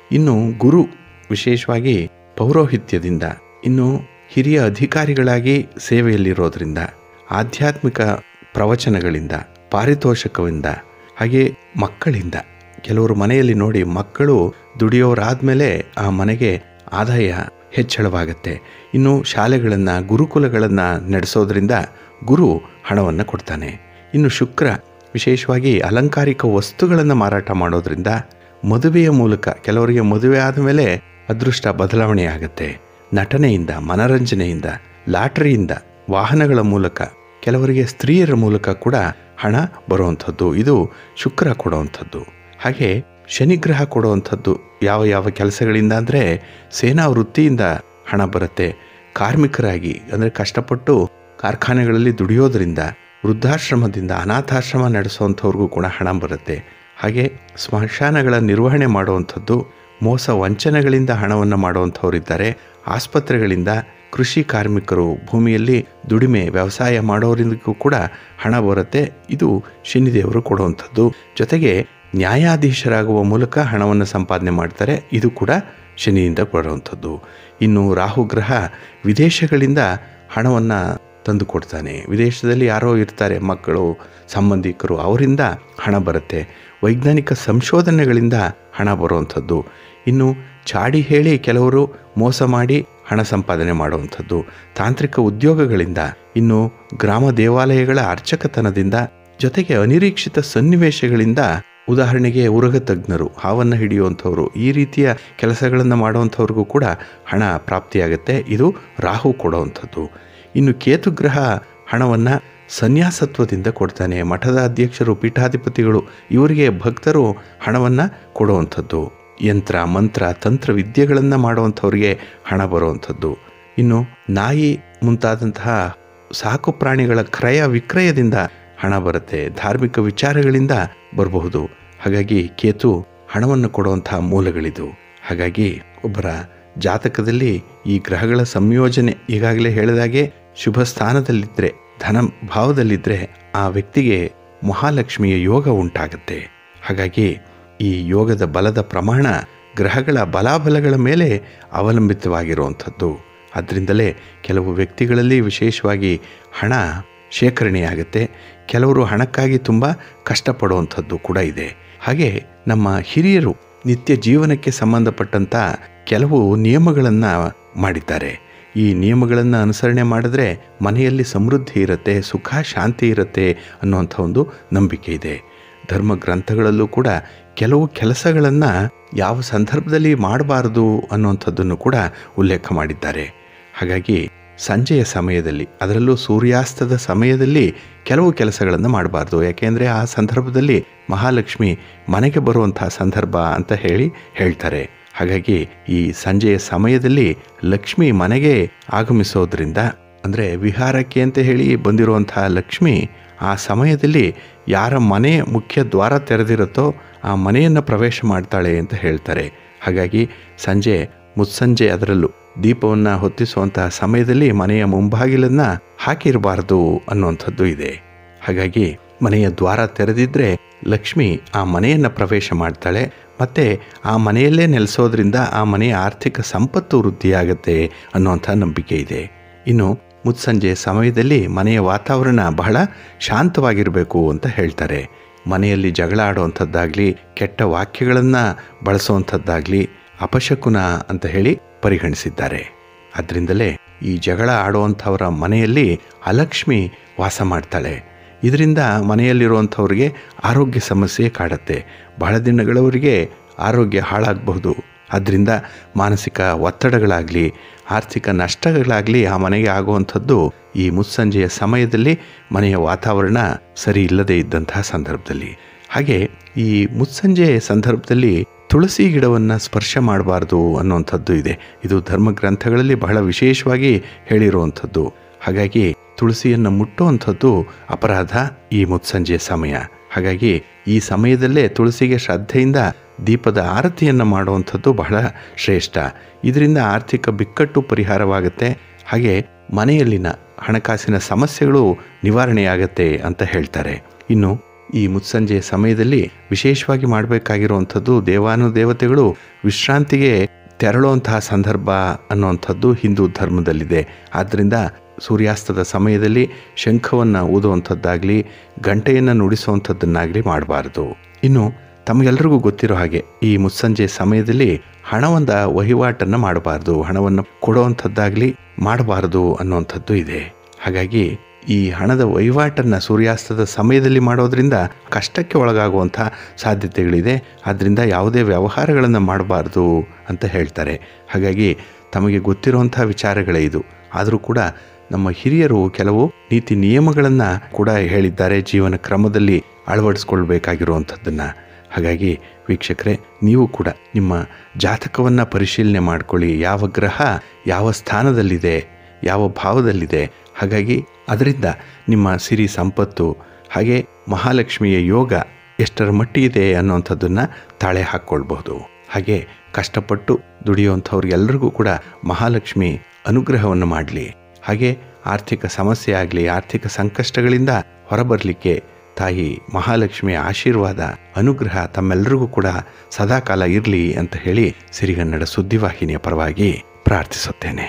ಇನ್ನು ಗುರು ವಿಶೇಷವಾಗಿ ಪೌರೋಹಿತ್ಯದಿಂದ ಇನ್ನು ಹಿರಿಯ ಅಧಿಕಾರಿಗಳಾಗಿ ಸೇವೆಯಲ್ಲಿರೋದ್ರಿಂದ ಆಧ್ಯಾತ್ಮಿಕ ಪ್ರವಚನಗಳಿಂದ ಪಾರಿತೋಷಕವಿಂದ ಹಾಗೆ ಮಕ್ಕಳಿಂದ ಕೆಲವರು ಮನೆಯಲ್ಲಿ ನೋಡಿ ಮಕ್ಕಳು ದುಡಿಯೋರಾದ್ಮೇಲೆ ಆ ಮನೆಗೆ ಆದಾಯ ಹೆಚ್ಚಳವಾಗುತ್ತೆ ಇನ್ನು ಶಾಲೆಗಳನ್ನು ಗುರುಕುಲಗಳನ್ನು ನಡೆಸೋದ್ರಿಂದ ಗುರು ಹಣವನ್ನು ಕೊಡ್ತಾನೆ ಇನ್ನು ಶುಕ್ರ ವಿಶೇಷವಾಗಿ ಅಲಂಕಾರಿಕ ವಸ್ತುಗಳನ್ನು ಮಾರಾಟ ಮಾಡೋದ್ರಿಂದ ಮದುವೆಯ ಮೂಲಕ ಕೆಲವರಿಗೆ ಮದುವೆ ಆದಮೇಲೆ ಅದೃಷ್ಟ ಬದಲಾವಣೆ ಆಗುತ್ತೆ ನಟನೆಯಿಂದ ಮನರಂಜನೆಯಿಂದ ಲಾಟರಿಯಿಂದ ವಾಹನಗಳ ಮೂಲಕ ಕೆಲವರಿಗೆ ಸ್ತ್ರೀಯರ ಮೂಲಕ ಕೂಡ ಹಣ ಬರುವಂಥದ್ದು ಇದು ಶುಕ್ರ ಕೊಡುವಂಥದ್ದು ಹಾಗೆ ಶನಿಗ್ರಹ ಕೊಡುವಂಥದ್ದು ಯಾವ ಯಾವ ಕೆಲಸಗಳಿಂದ ಅಂದರೆ ಸೇನಾ ವೃತ್ತಿಯಿಂದ ಹಣ ಬರುತ್ತೆ ಕಾರ್ಮಿಕರಾಗಿ ಅಂದರೆ ಕಷ್ಟಪಟ್ಟು ಕಾರ್ಖಾನೆಗಳಲ್ಲಿ ದುಡಿಯೋದ್ರಿಂದ ವೃದ್ಧಾಶ್ರಮದಿಂದ ಅನಾಥಾಶ್ರಮ ನಡೆಸುವಂಥವ್ರಿಗೂ ಕೂಡ ಹಣ ಬರುತ್ತೆ ಹಾಗೆ ಸ್ಮಶಾನಗಳ ನಿರ್ವಹಣೆ ಮಾಡುವಂಥದ್ದು ಮೋಸ ವಂಚನೆಗಳಿಂದ ಹಣವನ್ನು ಮಾಡುವಂಥವ್ರಿದ್ದಾರೆ ಆಸ್ಪತ್ರೆಗಳಿಂದ ಕೃಷಿ ಕಾರ್ಮಿಕರು ಭೂಮಿಯಲ್ಲಿ ದುಡಿಮೆ ವ್ಯವಸಾಯ ಮಾಡೋರಿಂದಕ್ಕೂ ಕೂಡ ಹಣ ಬರುತ್ತೆ ಇದು ಶನಿದೇವರು ಕೊಡುವಂಥದ್ದು ಜೊತೆಗೆ ನ್ಯಾಯಾಧೀಶರಾಗುವ ಮೂಲಕ ಹಣವನ್ನು ಸಂಪಾದನೆ ಮಾಡ್ತಾರೆ ಇದು ಕೂಡ ಶನಿಯಿಂದ ಬರುವಂಥದ್ದು ಇನ್ನು ರಾಹು ಗ್ರಹ ವಿದೇಶಗಳಿಂದ ಹಣವನ್ನು ತಂದು ಕೊಡ್ತಾನೆ ವಿದೇಶದಲ್ಲಿ ಯಾರೋ ಇರ್ತಾರೆ ಮಕ್ಕಳು ಸಂಬಂಧಿಕರು ಅವರಿಂದ ಹಣ ಬರುತ್ತೆ ವೈಜ್ಞಾನಿಕ ಸಂಶೋಧನೆಗಳಿಂದ ಹಣ ಬರುವಂಥದ್ದು ಇನ್ನು ಚಾಡಿ ಹೇಳಿ ಕೆಲವರು ಮೋಸ ಮಾಡಿ ಹಣ ಸಂಪಾದನೆ ಮಾಡುವಂಥದ್ದು ತಾಂತ್ರಿಕ ಉದ್ಯೋಗಗಳಿಂದ ಇನ್ನು ಗ್ರಾಮ ದೇವಾಲಯಗಳ ಅರ್ಚಕತನದಿಂದ ಜೊತೆಗೆ ಅನಿರೀಕ್ಷಿತ ಸನ್ನಿವೇಶಗಳಿಂದ ಉದಾಹರಣೆಗೆ ಉರಗ ತಜ್ಞರು ಹಾವನ್ನು ಹಿಡಿಯುವಂಥವ್ರು ಈ ರೀತಿಯ ಕೆಲಸಗಳನ್ನು ಮಾಡುವಂಥವ್ರಿಗೂ ಕೂಡ ಹಣ ಪ್ರಾಪ್ತಿಯಾಗುತ್ತೆ ಇದು ರಾಹು ಕೊಡುವಂಥದ್ದು ಇನ್ನು ಕೇತುಗ್ರಹ ಹಣವನ್ನು ಸನ್ಯಾಸತ್ವದಿಂದ ಕೊಡ್ತಾನೆ ಮಠದ ಅಧ್ಯಕ್ಷರು ಪೀಠಾಧಿಪತಿಗಳು ಇವರಿಗೆ ಭಕ್ತರು ಹಣವನ್ನು ಕೊಡುವಂಥದ್ದು ಯಂತ್ರ ಮಂತ್ರ ತಂತ್ರ ವಿದ್ಯೆಗಳನ್ನು ಮಾಡುವಂಥವ್ರಿಗೆ ಹಣ ಬರುವಂಥದ್ದು ಇನ್ನು ನಾಯಿ ಮುಂತಾದಂತಹ ಸಾಕು ಪ್ರಾಣಿಗಳ ಕ್ರಯ ವಿಕ್ರಯದಿಂದ ಹಣ ಬರುತ್ತೆ ಧಾರ್ಮಿಕ ವಿಚಾರಗಳಿಂದ ಬರಬಹುದು ಹಾಗಾಗಿ ಕೇತು ಹಣವನ್ನು ಕೊಡುವಂತಹ ಮೂಲಗಳಿದು ಹಾಗಾಗಿ ಒಬ್ಬರ ಜಾತಕದಲ್ಲಿ ಈ ಗ್ರಹಗಳ ಸಂಯೋಜನೆ ಈಗಾಗಲೇ ಹೇಳಿದಾಗೆ ಶುಭ ಸ್ಥಾನದಲ್ಲಿದ್ದರೆ ಧನ ಭಾವದಲ್ಲಿದ್ದರೆ ಆ ವ್ಯಕ್ತಿಗೆ ಮಹಾಲಕ್ಷ್ಮಿಯ ಯೋಗ ಉಂಟಾಗುತ್ತೆ ಹಾಗಾಗಿ ಈ ಯೋಗದ ಬಲದ ಪ್ರಮಾಣ ಗ್ರಹಗಳ ಬಲಾಬಲಗಳ ಮೇಲೆ ಅವಲಂಬಿತವಾಗಿರುವಂಥದ್ದು ಅದರಿಂದಲೇ ಕೆಲವು ವ್ಯಕ್ತಿಗಳಲ್ಲಿ ವಿಶೇಷವಾಗಿ ಹಣ ಶೇಖರಣೆಯಾಗುತ್ತೆ ಕೆಲವರು ಹಣಕ್ಕಾಗಿ ತುಂಬ ಕಷ್ಟಪಡುವಂಥದ್ದು ಕೂಡ ಇದೆ ಹಾಗೆ ನಮ್ಮ ಹಿರಿಯರು ನಿತ್ಯ ಜೀವನಕ್ಕೆ ಸಂಬಂಧಪಟ್ಟಂಥ ಕೆಲವು ನಿಯಮಗಳನ್ನು ಮಾಡಿದ್ದಾರೆ ಈ ನಿಯಮಗಳನ್ನು ಅನುಸರಣೆ ಮಾಡಿದ್ರೆ ಮನೆಯಲ್ಲಿ ಸಮೃದ್ಧಿ ಇರುತ್ತೆ ಸುಖ ಶಾಂತಿ ಇರುತ್ತೆ ಅನ್ನುವಂಥ ಒಂದು ನಂಬಿಕೆ ಇದೆ ಧರ್ಮ ಗ್ರಂಥಗಳಲ್ಲೂ ಕೂಡ ಕೆಲವು ಕೆಲಸಗಳನ್ನು ಯಾವ ಸಂದರ್ಭದಲ್ಲಿ ಮಾಡಬಾರದು ಅನ್ನುವಂಥದ್ದನ್ನು ಕೂಡ ಉಲ್ಲೇಖ ಮಾಡಿದ್ದಾರೆ ಹಾಗಾಗಿ ಸಂಜೆಯ ಸಮಯದಲ್ಲಿ ಅದರಲ್ಲೂ ಸೂರ್ಯಾಸ್ತದ ಸಮಯದಲ್ಲಿ ಕೆಲವು ಕೆಲಸಗಳನ್ನು ಮಾಡಬಾರ್ದು ಯಾಕೆಂದರೆ ಆ ಸಂದರ್ಭದಲ್ಲಿ ಮಹಾಲಕ್ಷ್ಮಿ ಮನೆಗೆ ಬರುವಂತಹ ಸಂದರ್ಭ ಅಂತ ಹೇಳಿ ಹೇಳ್ತಾರೆ ಹಾಗಾಗಿ ಈ ಸಂಜೆಯ ಸಮಯದಲ್ಲಿ ಲಕ್ಷ್ಮಿ ಮನೆಗೆ ಆಗಮಿಸೋದ್ರಿಂದ ಅಂದರೆ ವಿಹಾರಕ್ಕೆ ಅಂತ ಹೇಳಿ ಬಂದಿರುವಂತಹ ಲಕ್ಷ್ಮಿ ಆ ಸಮಯದಲ್ಲಿ ಯಾರ ಮನೆ ಮುಖ್ಯ ದ್ವಾರ ತೆರೆದಿರುತ್ತೋ ಆ ಮನೆಯನ್ನು ಪ್ರವೇಶ ಮಾಡ್ತಾಳೆ ಅಂತ ಹೇಳ್ತಾರೆ ಹಾಗಾಗಿ ಸಂಜೆ ಮುಸ್ಸಂಜೆ ಅದರಲ್ಲೂ ದೀಪವನ್ನು ಹೊತ್ತಿಸುವಂತಹ ಸಮಯದಲ್ಲಿ ಮನೆಯ ಮುಂಭಾಗಿಲನ್ನು ಹಾಕಿರಬಾರ್ದು ಅನ್ನುವಂಥದ್ದು ಇದೆ ಹಾಗಾಗಿ ಮನೆಯ ದ್ವಾರ ತೆರೆದಿದ್ರೆ ಲಕ್ಷ್ಮಿ ಆ ಮನೆಯನ್ನು ಪ್ರವೇಶ ಮಾಡ್ತಾಳೆ ಮತ್ತು ಆ ಮನೆಯಲ್ಲೇ ನೆಲೆಸೋದ್ರಿಂದ ಆ ಮನೆಯ ಆರ್ಥಿಕ ಸಂಪತ್ತು ವೃದ್ಧಿಯಾಗತ್ತೆ ಅನ್ನುವಂಥ ನಂಬಿಕೆ ಇದೆ ಇನ್ನು ಮುತ್ಸಂಜೆ ಸಮಯದಲ್ಲಿ ಮನೆಯ ವಾತಾವರಣ ಬಹಳ ಶಾಂತವಾಗಿರಬೇಕು ಅಂತ ಹೇಳ್ತಾರೆ ಮನೆಯಲ್ಲಿ ಜಗಳ ಆಡುವಂಥದ್ದಾಗಲಿ ಕೆಟ್ಟ ವಾಕ್ಯಗಳನ್ನು ಬಳಸುವಂಥದ್ದಾಗಲಿ ಅಪಶಕುನ ಅಂತ ಹೇಳಿ ಪರಿಗಣಿಸಿದ್ದಾರೆ ಅದರಿಂದಲೇ ಈ ಜಗಳ ಆಡುವಂಥವರ ಮನೆಯಲ್ಲಿ ಅಲಕ್ಷ್ಮಿ ವಾಸ ಮಾಡ್ತಾಳೆ ಇದರಿಂದ ಮನೆಯಲ್ಲಿರುವಂಥವ್ರಿಗೆ ಆರೋಗ್ಯ ಸಮಸ್ಯೆ ಕಾಡುತ್ತೆ ಬಹಳ ದಿನಗಳವರೆಗೆ ಆರೋಗ್ಯ ಹಾಳಾಗಬಹುದು ಅದರಿಂದ ಮಾನಸಿಕ ಒತ್ತಡಗಳಾಗಲಿ ಆರ್ಥಿಕ ನಷ್ಟಗಳಾಗಲಿ ಆ ಮನೆಗೆ ಆಗುವಂಥದ್ದು ಈ ಮುಸ್ಸಂಜೆಯ ಸಮಯದಲ್ಲಿ ಮನೆಯ ವಾತಾವರಣ ಸರಿ ಇಲ್ಲದೆ ಇದ್ದಂತಹ ಸಂದರ್ಭದಲ್ಲಿ ಹಾಗೆ ಈ ಮುಸ್ಸಂಜೆ ಸಂದರ್ಭದಲ್ಲಿ ತುಳಸಿ ಗಿಡವನ್ನು ಸ್ಪರ್ಶ ಮಾಡಬಾರ್ದು ಅನ್ನುವಂಥದ್ದು ಇದೆ ಇದು ಧರ್ಮ ಗ್ರಂಥಗಳಲ್ಲಿ ಬಹಳ ವಿಶೇಷವಾಗಿ ಹೇಳಿರುವಂಥದ್ದು ಹಾಗಾಗಿ ತುಳಸಿಯನ್ನು ಮುಟ್ಟುವಂಥದ್ದು ಅಪರಾಧ ಈ ಮುತ್ಸಂಜೆಯ ಸಮಯ ಹಾಗಾಗಿ ಈ ಸಮಯದಲ್ಲೇ ತುಳಸಿಗೆ ಶ್ರದ್ಧೆಯಿಂದ ದೀಪದ ಆರತಿಯನ್ನು ಮಾಡುವಂಥದ್ದು ಬಹಳ ಶ್ರೇಷ್ಠ ಇದರಿಂದ ಆರ್ಥಿಕ ಬಿಕ್ಕಟ್ಟು ಪರಿಹಾರವಾಗುತ್ತೆ ಹಾಗೆ ಮನೆಯಲ್ಲಿನ ಹಣಕಾಸಿನ ಸಮಸ್ಯೆಗಳು ನಿವಾರಣೆಯಾಗತ್ತೆ ಅಂತ ಹೇಳ್ತಾರೆ ಇನ್ನು ಈ ಮುತ್ಸಂಜೆಯ ಸಮಯದಲ್ಲಿ ವಿಶೇಷವಾಗಿ ಮಾಡಬೇಕಾಗಿರುವಂಥದ್ದು ದೇವಾನು ದೇವತೆಗಳು ವಿಶ್ರಾಂತಿಗೆ ತೆರಳುವಂತಹ ಸಂದರ್ಭ ಅನ್ನುವಂಥದ್ದು ಹಿಂದೂ ಧರ್ಮದಲ್ಲಿದೆ ಆದ್ದರಿಂದ ಸೂರ್ಯಾಸ್ತದ ಸಮಯದಲ್ಲಿ ಶಂಖವನ್ನು ಊದುವಂಥದ್ದಾಗಲಿ ಗಂಟೆಯನ್ನು ನುಡಿಸುವಂಥದ್ದನ್ನಾಗಲಿ ಮಾಡಬಾರ್ದು ಇನ್ನು ತಮಗೆಲ್ಲರಿಗೂ ಗೊತ್ತಿರೋ ಹಾಗೆ ಈ ಮುಸ್ಸಂಜೆ ಸಮಯದಲ್ಲಿ ಹಣವೊಂದ ವಹಿವಾಟನ್ನು ಮಾಡಬಾರ್ದು ಹಣವನ್ನು ಕೊಡುವಂಥದ್ದಾಗಲಿ ಮಾಡಬಾರ್ದು ಅನ್ನುವಂಥದ್ದು ಇದೆ ಹಾಗಾಗಿ ಈ ಹಣದ ವಹಿವಾಟನ್ನು ಸೂರ್ಯಾಸ್ತದ ಸಮಯದಲ್ಲಿ ಮಾಡೋದ್ರಿಂದ ಕಷ್ಟಕ್ಕೆ ಒಳಗಾಗುವಂಥ ಸಾಧ್ಯತೆಗಳಿದೆ ಆದ್ದರಿಂದ ಯಾವುದೇ ವ್ಯವಹಾರಗಳನ್ನು ಮಾಡಬಾರ್ದು ಅಂತ ಹೇಳ್ತಾರೆ ಹಾಗಾಗಿ ತಮಗೆ ಗೊತ್ತಿರುವಂಥ ವಿಚಾರಗಳೇ ಇದು ಆದರೂ ಕೂಡ ನಮ್ಮ ಹಿರಿಯರು ಕೆಲವು ನೀತಿ ನಿಯಮಗಳನ್ನು ಕೂಡ ಹೇಳಿದ್ದಾರೆ ಜೀವನ ಕ್ರಮದಲ್ಲಿ ಅಳವಡಿಸ್ಕೊಳ್ಬೇಕಾಗಿರುವಂಥದ್ದನ್ನು ಹಾಗಾಗಿ ವೀಕ್ಷಕರೇ ನೀವು ಕೂಡ ನಿಮ್ಮ ಜಾತಕವನ್ನು ಪರಿಶೀಲನೆ ಮಾಡ್ಕೊಳ್ಳಿ ಯಾವ ಗ್ರಹ ಯಾವ ಸ್ಥಾನದಲ್ಲಿದೆ ಯಾವ ಭಾವದಲ್ಲಿದೆ ಹಾಗಾಗಿ ಅದರಿಂದ ನಿಮ್ಮ ಸಿರಿ ಸಂಪತ್ತು ಹಾಗೆ ಮಹಾಲಕ್ಷ್ಮಿಯ ಯೋಗ ಎಷ್ಟರ ಮಟ್ಟಿಗಿದೆ ಅನ್ನುವಂಥದ್ದನ್ನು ತಾಳೆ ಹಾಕ್ಕೊಳ್ಬಹುದು ಹಾಗೆ ಕಷ್ಟಪಟ್ಟು ದುಡಿಯುವಂಥವ್ರಿಗೆಲ್ಲರಿಗೂ ಕೂಡ ಮಹಾಲಕ್ಷ್ಮಿ ಅನುಗ್ರಹವನ್ನು ಮಾಡಲಿ ಹಾಗೆ ಆರ್ಥಿಕ ಸಮಸ್ಯೆ ಆಗಲಿ ಆರ್ಥಿಕ ಸಂಕಷ್ಟಗಳಿಂದ ಹೊರಬರಲಿಕ್ಕೆ ತಾಯಿ ಮಹಾಲಕ್ಷ್ಮಿಯ ಆಶೀರ್ವಾದ ಅನುಗ್ರಹ ತಮ್ಮೆಲ್ಲರಿಗೂ ಕೂಡ ಸದಾಕಾಲ ಇರಲಿ ಅಂತ ಹೇಳಿ ಸಿರಿಗನ್ನಡ ಸುದ್ದಿವಾಹಿನಿಯ ಪರವಾಗಿ ಪ್ರಾರ್ಥಿಸುತ್ತೇನೆ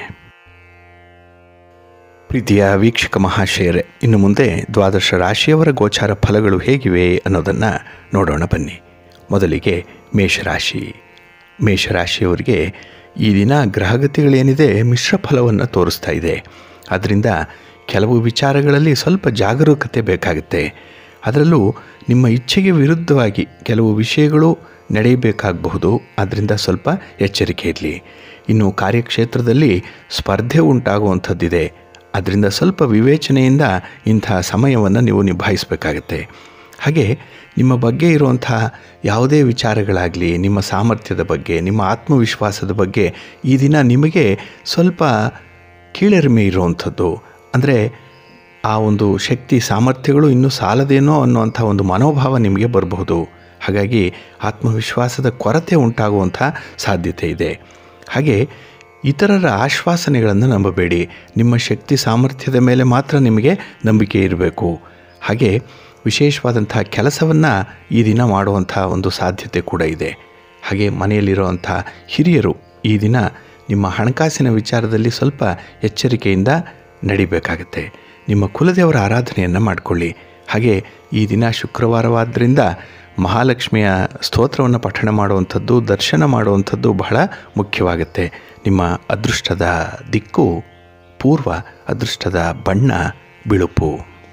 ಪ್ರೀತಿಯ ವೀಕ್ಷಕ ಮಹಾಶಯರೇ ಇನ್ನು ಮುಂದೆ ದ್ವಾದಶ ರಾಶಿಯವರ ಗೋಚಾರ ಫಲಗಳು ಹೇಗಿವೆ ಅನ್ನೋದನ್ನು ನೋಡೋಣ ಬನ್ನಿ ಮೊದಲಿಗೆ ಮೇಷರಾಶಿ ಮೇಷರಾಶಿಯವರಿಗೆ ಈ ದಿನ ಗ್ರಹಗತಿಗಳೇನಿದೆ ಮಿಶ್ರ ಫಲವನ್ನು ತೋರಿಸ್ತಾ ಇದೆ ಅದರಿಂದ ಕೆಲವು ವಿಚಾರಗಳಲ್ಲಿ ಸ್ವಲ್ಪ ಜಾಗರೂಕತೆ ಬೇಕಾಗುತ್ತೆ ಅದರಲ್ಲೂ ನಿಮ್ಮ ಇಚ್ಛೆಗೆ ವಿರುದ್ಧವಾಗಿ ಕೆಲವು ವಿಷಯಗಳು ನಡೆಯಬೇಕಾಗಬಹುದು ಅದರಿಂದ ಸ್ವಲ್ಪ ಎಚ್ಚರಿಕೆ ಇರಲಿ ಇನ್ನು ಕಾರ್ಯಕ್ಷೇತ್ರದಲ್ಲಿ ಸ್ಪರ್ಧೆ ಉಂಟಾಗುವಂಥದ್ದಿದೆ ಅದರಿಂದ ಸ್ವಲ್ಪ ವಿವೇಚನೆಯಿಂದ ಇಂಥ ಸಮಯವನ್ನು ನೀವು ನಿಭಾಯಿಸಬೇಕಾಗತ್ತೆ ಹಾಗೆ ನಿಮ್ಮ ಬಗ್ಗೆ ಇರುವಂಥ ಯಾವುದೇ ವಿಚಾರಗಳಾಗಲಿ ನಿಮ್ಮ ಸಾಮರ್ಥ್ಯದ ಬಗ್ಗೆ ನಿಮ್ಮ ಆತ್ಮವಿಶ್ವಾಸದ ಬಗ್ಗೆ ಈ ದಿನ ನಿಮಗೆ ಸ್ವಲ್ಪ ಕೀಳರಿಮೆ ಇರುವಂಥದ್ದು ಅಂದರೆ ಆ ಒಂದು ಶಕ್ತಿ ಸಾಮರ್ಥ್ಯಗಳು ಇನ್ನೂ ಸಾಲದೇನೋ ಅನ್ನುವಂಥ ಒಂದು ಮನೋಭಾವ ನಿಮಗೆ ಬರಬಹುದು ಹಾಗಾಗಿ ಆತ್ಮವಿಶ್ವಾಸದ ಕೊರತೆ ಉಂಟಾಗುವಂಥ ಸಾಧ್ಯತೆ ಇದೆ ಹಾಗೆ ಇತರರ ಆಶ್ವಾಸನೆಗಳನ್ನು ನಂಬಬೇಡಿ ನಿಮ್ಮ ಶಕ್ತಿ ಸಾಮರ್ಥ್ಯದ ಮೇಲೆ ಮಾತ್ರ ನಿಮಗೆ ನಂಬಿಕೆ ಇರಬೇಕು ಹಾಗೆ ವಿಶೇಷವಾದಂಥ ಕೆಲಸವನ್ನು ಈ ದಿನ ಮಾಡುವಂಥ ಒಂದು ಸಾಧ್ಯತೆ ಕೂಡ ಇದೆ ಹಾಗೆ ಮನೆಯಲ್ಲಿರುವಂಥ ಹಿರಿಯರು ಈ ದಿನ ನಿಮ್ಮ ಹಣಕಾಸಿನ ವಿಚಾರದಲ್ಲಿ ಸ್ವಲ್ಪ ಎಚ್ಚರಿಕೆಯಿಂದ ನಡಿಬೇಕಾಗತ್ತೆ ನಿಮ್ಮ ಕುಲದೇವರ ಆರಾಧನೆಯನ್ನು ಮಾಡಿಕೊಳ್ಳಿ ಹಾಗೆ ಈ ದಿನ ಶುಕ್ರವಾರವಾದ್ದರಿಂದ ಮಹಾಲಕ್ಷ್ಮಿಯ ಸ್ತೋತ್ರವನ್ನು ಪಠಣ ಮಾಡುವಂಥದ್ದು ದರ್ಶನ ಮಾಡುವಂಥದ್ದು ಬಹಳ ಮುಖ್ಯವಾಗುತ್ತೆ ನಿಮ್ಮ ಅದೃಷ್ಟದ ದಿಕ್ಕು ಪೂರ್ವ ಅದೃಷ್ಟದ ಬಣ್ಣ ಬಿಳುಪು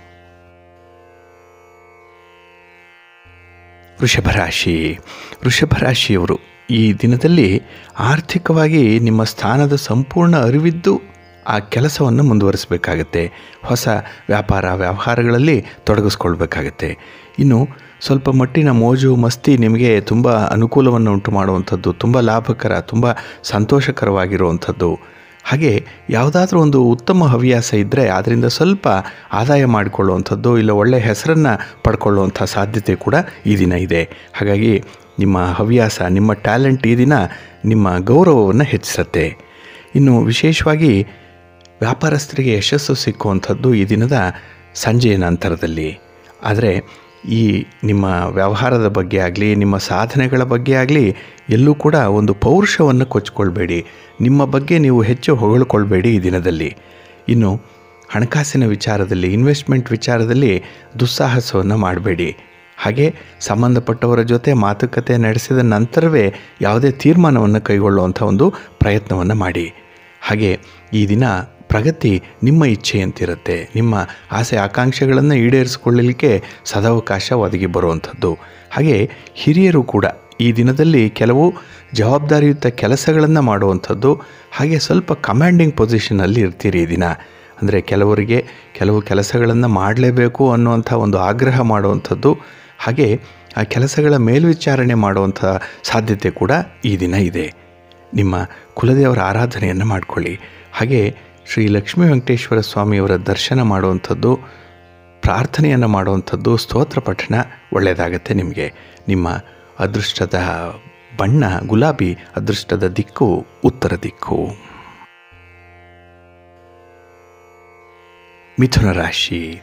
ವೃಷಭರಾಶಿ ವೃಷಭರಾಶಿಯವರು ಈ ದಿನದಲ್ಲಿ ಆರ್ಥಿಕವಾಗಿ ನಿಮ್ಮ ಸ್ಥಾನದ ಸಂಪೂರ್ಣ ಅರಿವಿದ್ದು ಆ ಕೆಲಸವನ್ನು ಮುಂದುವರಿಸಬೇಕಾಗತ್ತೆ ಹೊಸ ವ್ಯಾಪಾರ ವ್ಯವಹಾರಗಳಲ್ಲಿ ತೊಡಗಿಸ್ಕೊಳ್ಬೇಕಾಗತ್ತೆ ಇನ್ನು ಸ್ವಲ್ಪ ಮಟ್ಟಿನ ಮೋಜು ಮಸ್ತಿ ನಿಮಗೆ ತುಂಬ ಅನುಕೂಲವನ್ನು ಉಂಟು ಮಾಡುವಂಥದ್ದು ತುಂಬ ಲಾಭಕರ ತುಂಬ ಸಂತೋಷಕರವಾಗಿರುವಂಥದ್ದು ಹಾಗೆ ಯಾವುದಾದ್ರೂ ಒಂದು ಉತ್ತಮ ಹವ್ಯಾಸ ಇದ್ದರೆ ಅದರಿಂದ ಸ್ವಲ್ಪ ಆದಾಯ ಮಾಡಿಕೊಳ್ಳುವಂಥದ್ದು ಇಲ್ಲ ಒಳ್ಳೆಯ ಹೆಸರನ್ನು ಪಡ್ಕೊಳ್ಳುವಂಥ ಸಾಧ್ಯತೆ ಕೂಡ ಈ ದಿನ ಇದೆ ಹಾಗಾಗಿ ನಿಮ್ಮ ಹವ್ಯಾಸ ನಿಮ್ಮ ಟ್ಯಾಲೆಂಟ್ ಈ ದಿನ ನಿಮ್ಮ ಗೌರವವನ್ನು ಹೆಚ್ಚಿಸುತ್ತೆ ಇನ್ನು ವಿಶೇಷವಾಗಿ ವ್ಯಾಪಾರಸ್ಥರಿಗೆ ಯಶಸ್ಸು ಸಿಕ್ಕುವಂಥದ್ದು ಈ ದಿನದ ಸಂಜೆಯ ನಂತರದಲ್ಲಿ ಆದರೆ ಈ ನಿಮ್ಮ ವ್ಯವಹಾರದ ಬಗ್ಗೆ ಆಗಲಿ ನಿಮ್ಮ ಸಾಧನೆಗಳ ಬಗ್ಗೆ ಆಗಲಿ ಎಲ್ಲೂ ಕೂಡ ಒಂದು ಪೌರುಷವನ್ನು ಕೊಚ್ಕೊಳ್ಬೇಡಿ ನಿಮ್ಮ ಬಗ್ಗೆ ನೀವು ಹೆಚ್ಚು ಹೊಗಳ್ಕೊಳ್ಬೇಡಿ ಈ ದಿನದಲ್ಲಿ ಇನ್ನು ಹಣಕಾಸಿನ ವಿಚಾರದಲ್ಲಿ ಇನ್ವೆಸ್ಟ್ಮೆಂಟ್ ವಿಚಾರದಲ್ಲಿ ದುಸ್ಸಾಹಸವನ್ನು ಮಾಡಬೇಡಿ ಹಾಗೆ ಸಂಬಂಧಪಟ್ಟವರ ಜೊತೆ ಮಾತುಕತೆ ನಡೆಸಿದ ನಂತರವೇ ಯಾವುದೇ ತೀರ್ಮಾನವನ್ನು ಕೈಗೊಳ್ಳುವಂಥ ಒಂದು ಪ್ರಯತ್ನವನ್ನು ಮಾಡಿ ಹಾಗೆ ಈ ದಿನ ಪ್ರಗತಿ ನಿಮ್ಮ ಇಚ್ಛೆಯಂತಿರುತ್ತೆ ನಿಮ್ಮ ಆಸೆ ಆಕಾಂಕ್ಷೆಗಳನ್ನು ಈಡೇರಿಸಿಕೊಳ್ಳಲಿಕ್ಕೆ ಸದಾವಕಾಶ ಒದಗಿ ಬರುವಂಥದ್ದು ಹಾಗೆ ಹಿರಿಯರು ಕೂಡ ಈ ದಿನದಲ್ಲಿ ಕೆಲವು ಜವಾಬ್ದಾರಿಯುತ ಕೆಲಸಗಳನ್ನು ಮಾಡುವಂಥದ್ದು ಹಾಗೆ ಸ್ವಲ್ಪ ಕಮಾಂಡಿಂಗ್ ಪೊಸಿಷನಲ್ಲಿ ಇರ್ತೀರಿ ಈ ದಿನ ಅಂದರೆ ಕೆಲವರಿಗೆ ಕೆಲವು ಕೆಲಸಗಳನ್ನು ಮಾಡಲೇಬೇಕು ಅನ್ನುವಂಥ ಒಂದು ಆಗ್ರಹ ಮಾಡುವಂಥದ್ದು ಹಾಗೆ ಆ ಕೆಲಸಗಳ ಮೇಲ್ವಿಚಾರಣೆ ಮಾಡುವಂಥ ಸಾಧ್ಯತೆ ಕೂಡ ಈ ದಿನ ಇದೆ ನಿಮ್ಮ ಕುಲದೇವರ ಆರಾಧನೆಯನ್ನು ಮಾಡಿಕೊಳ್ಳಿ ಹಾಗೆ ಶ್ರೀ ಲಕ್ಷ್ಮೀ ವೆಂಕಟೇಶ್ವರ ಸ್ವಾಮಿಯವರ ದರ್ಶನ ಮಾಡುವಂಥದ್ದು ಪ್ರಾರ್ಥನೆಯನ್ನು ಮಾಡುವಂಥದ್ದು ಸ್ತೋತ್ರ ಪಠಣ ಒಳ್ಳೆಯದಾಗತ್ತೆ ನಿಮಗೆ ನಿಮ್ಮ ಅದೃಷ್ಟದ ಬಣ್ಣ ಗುಲಾಬಿ ಅದೃಷ್ಟದ ದಿಕ್ಕು ಉತ್ತರ ದಿಕ್ಕು ಮಿಥುನ ರಾಶಿ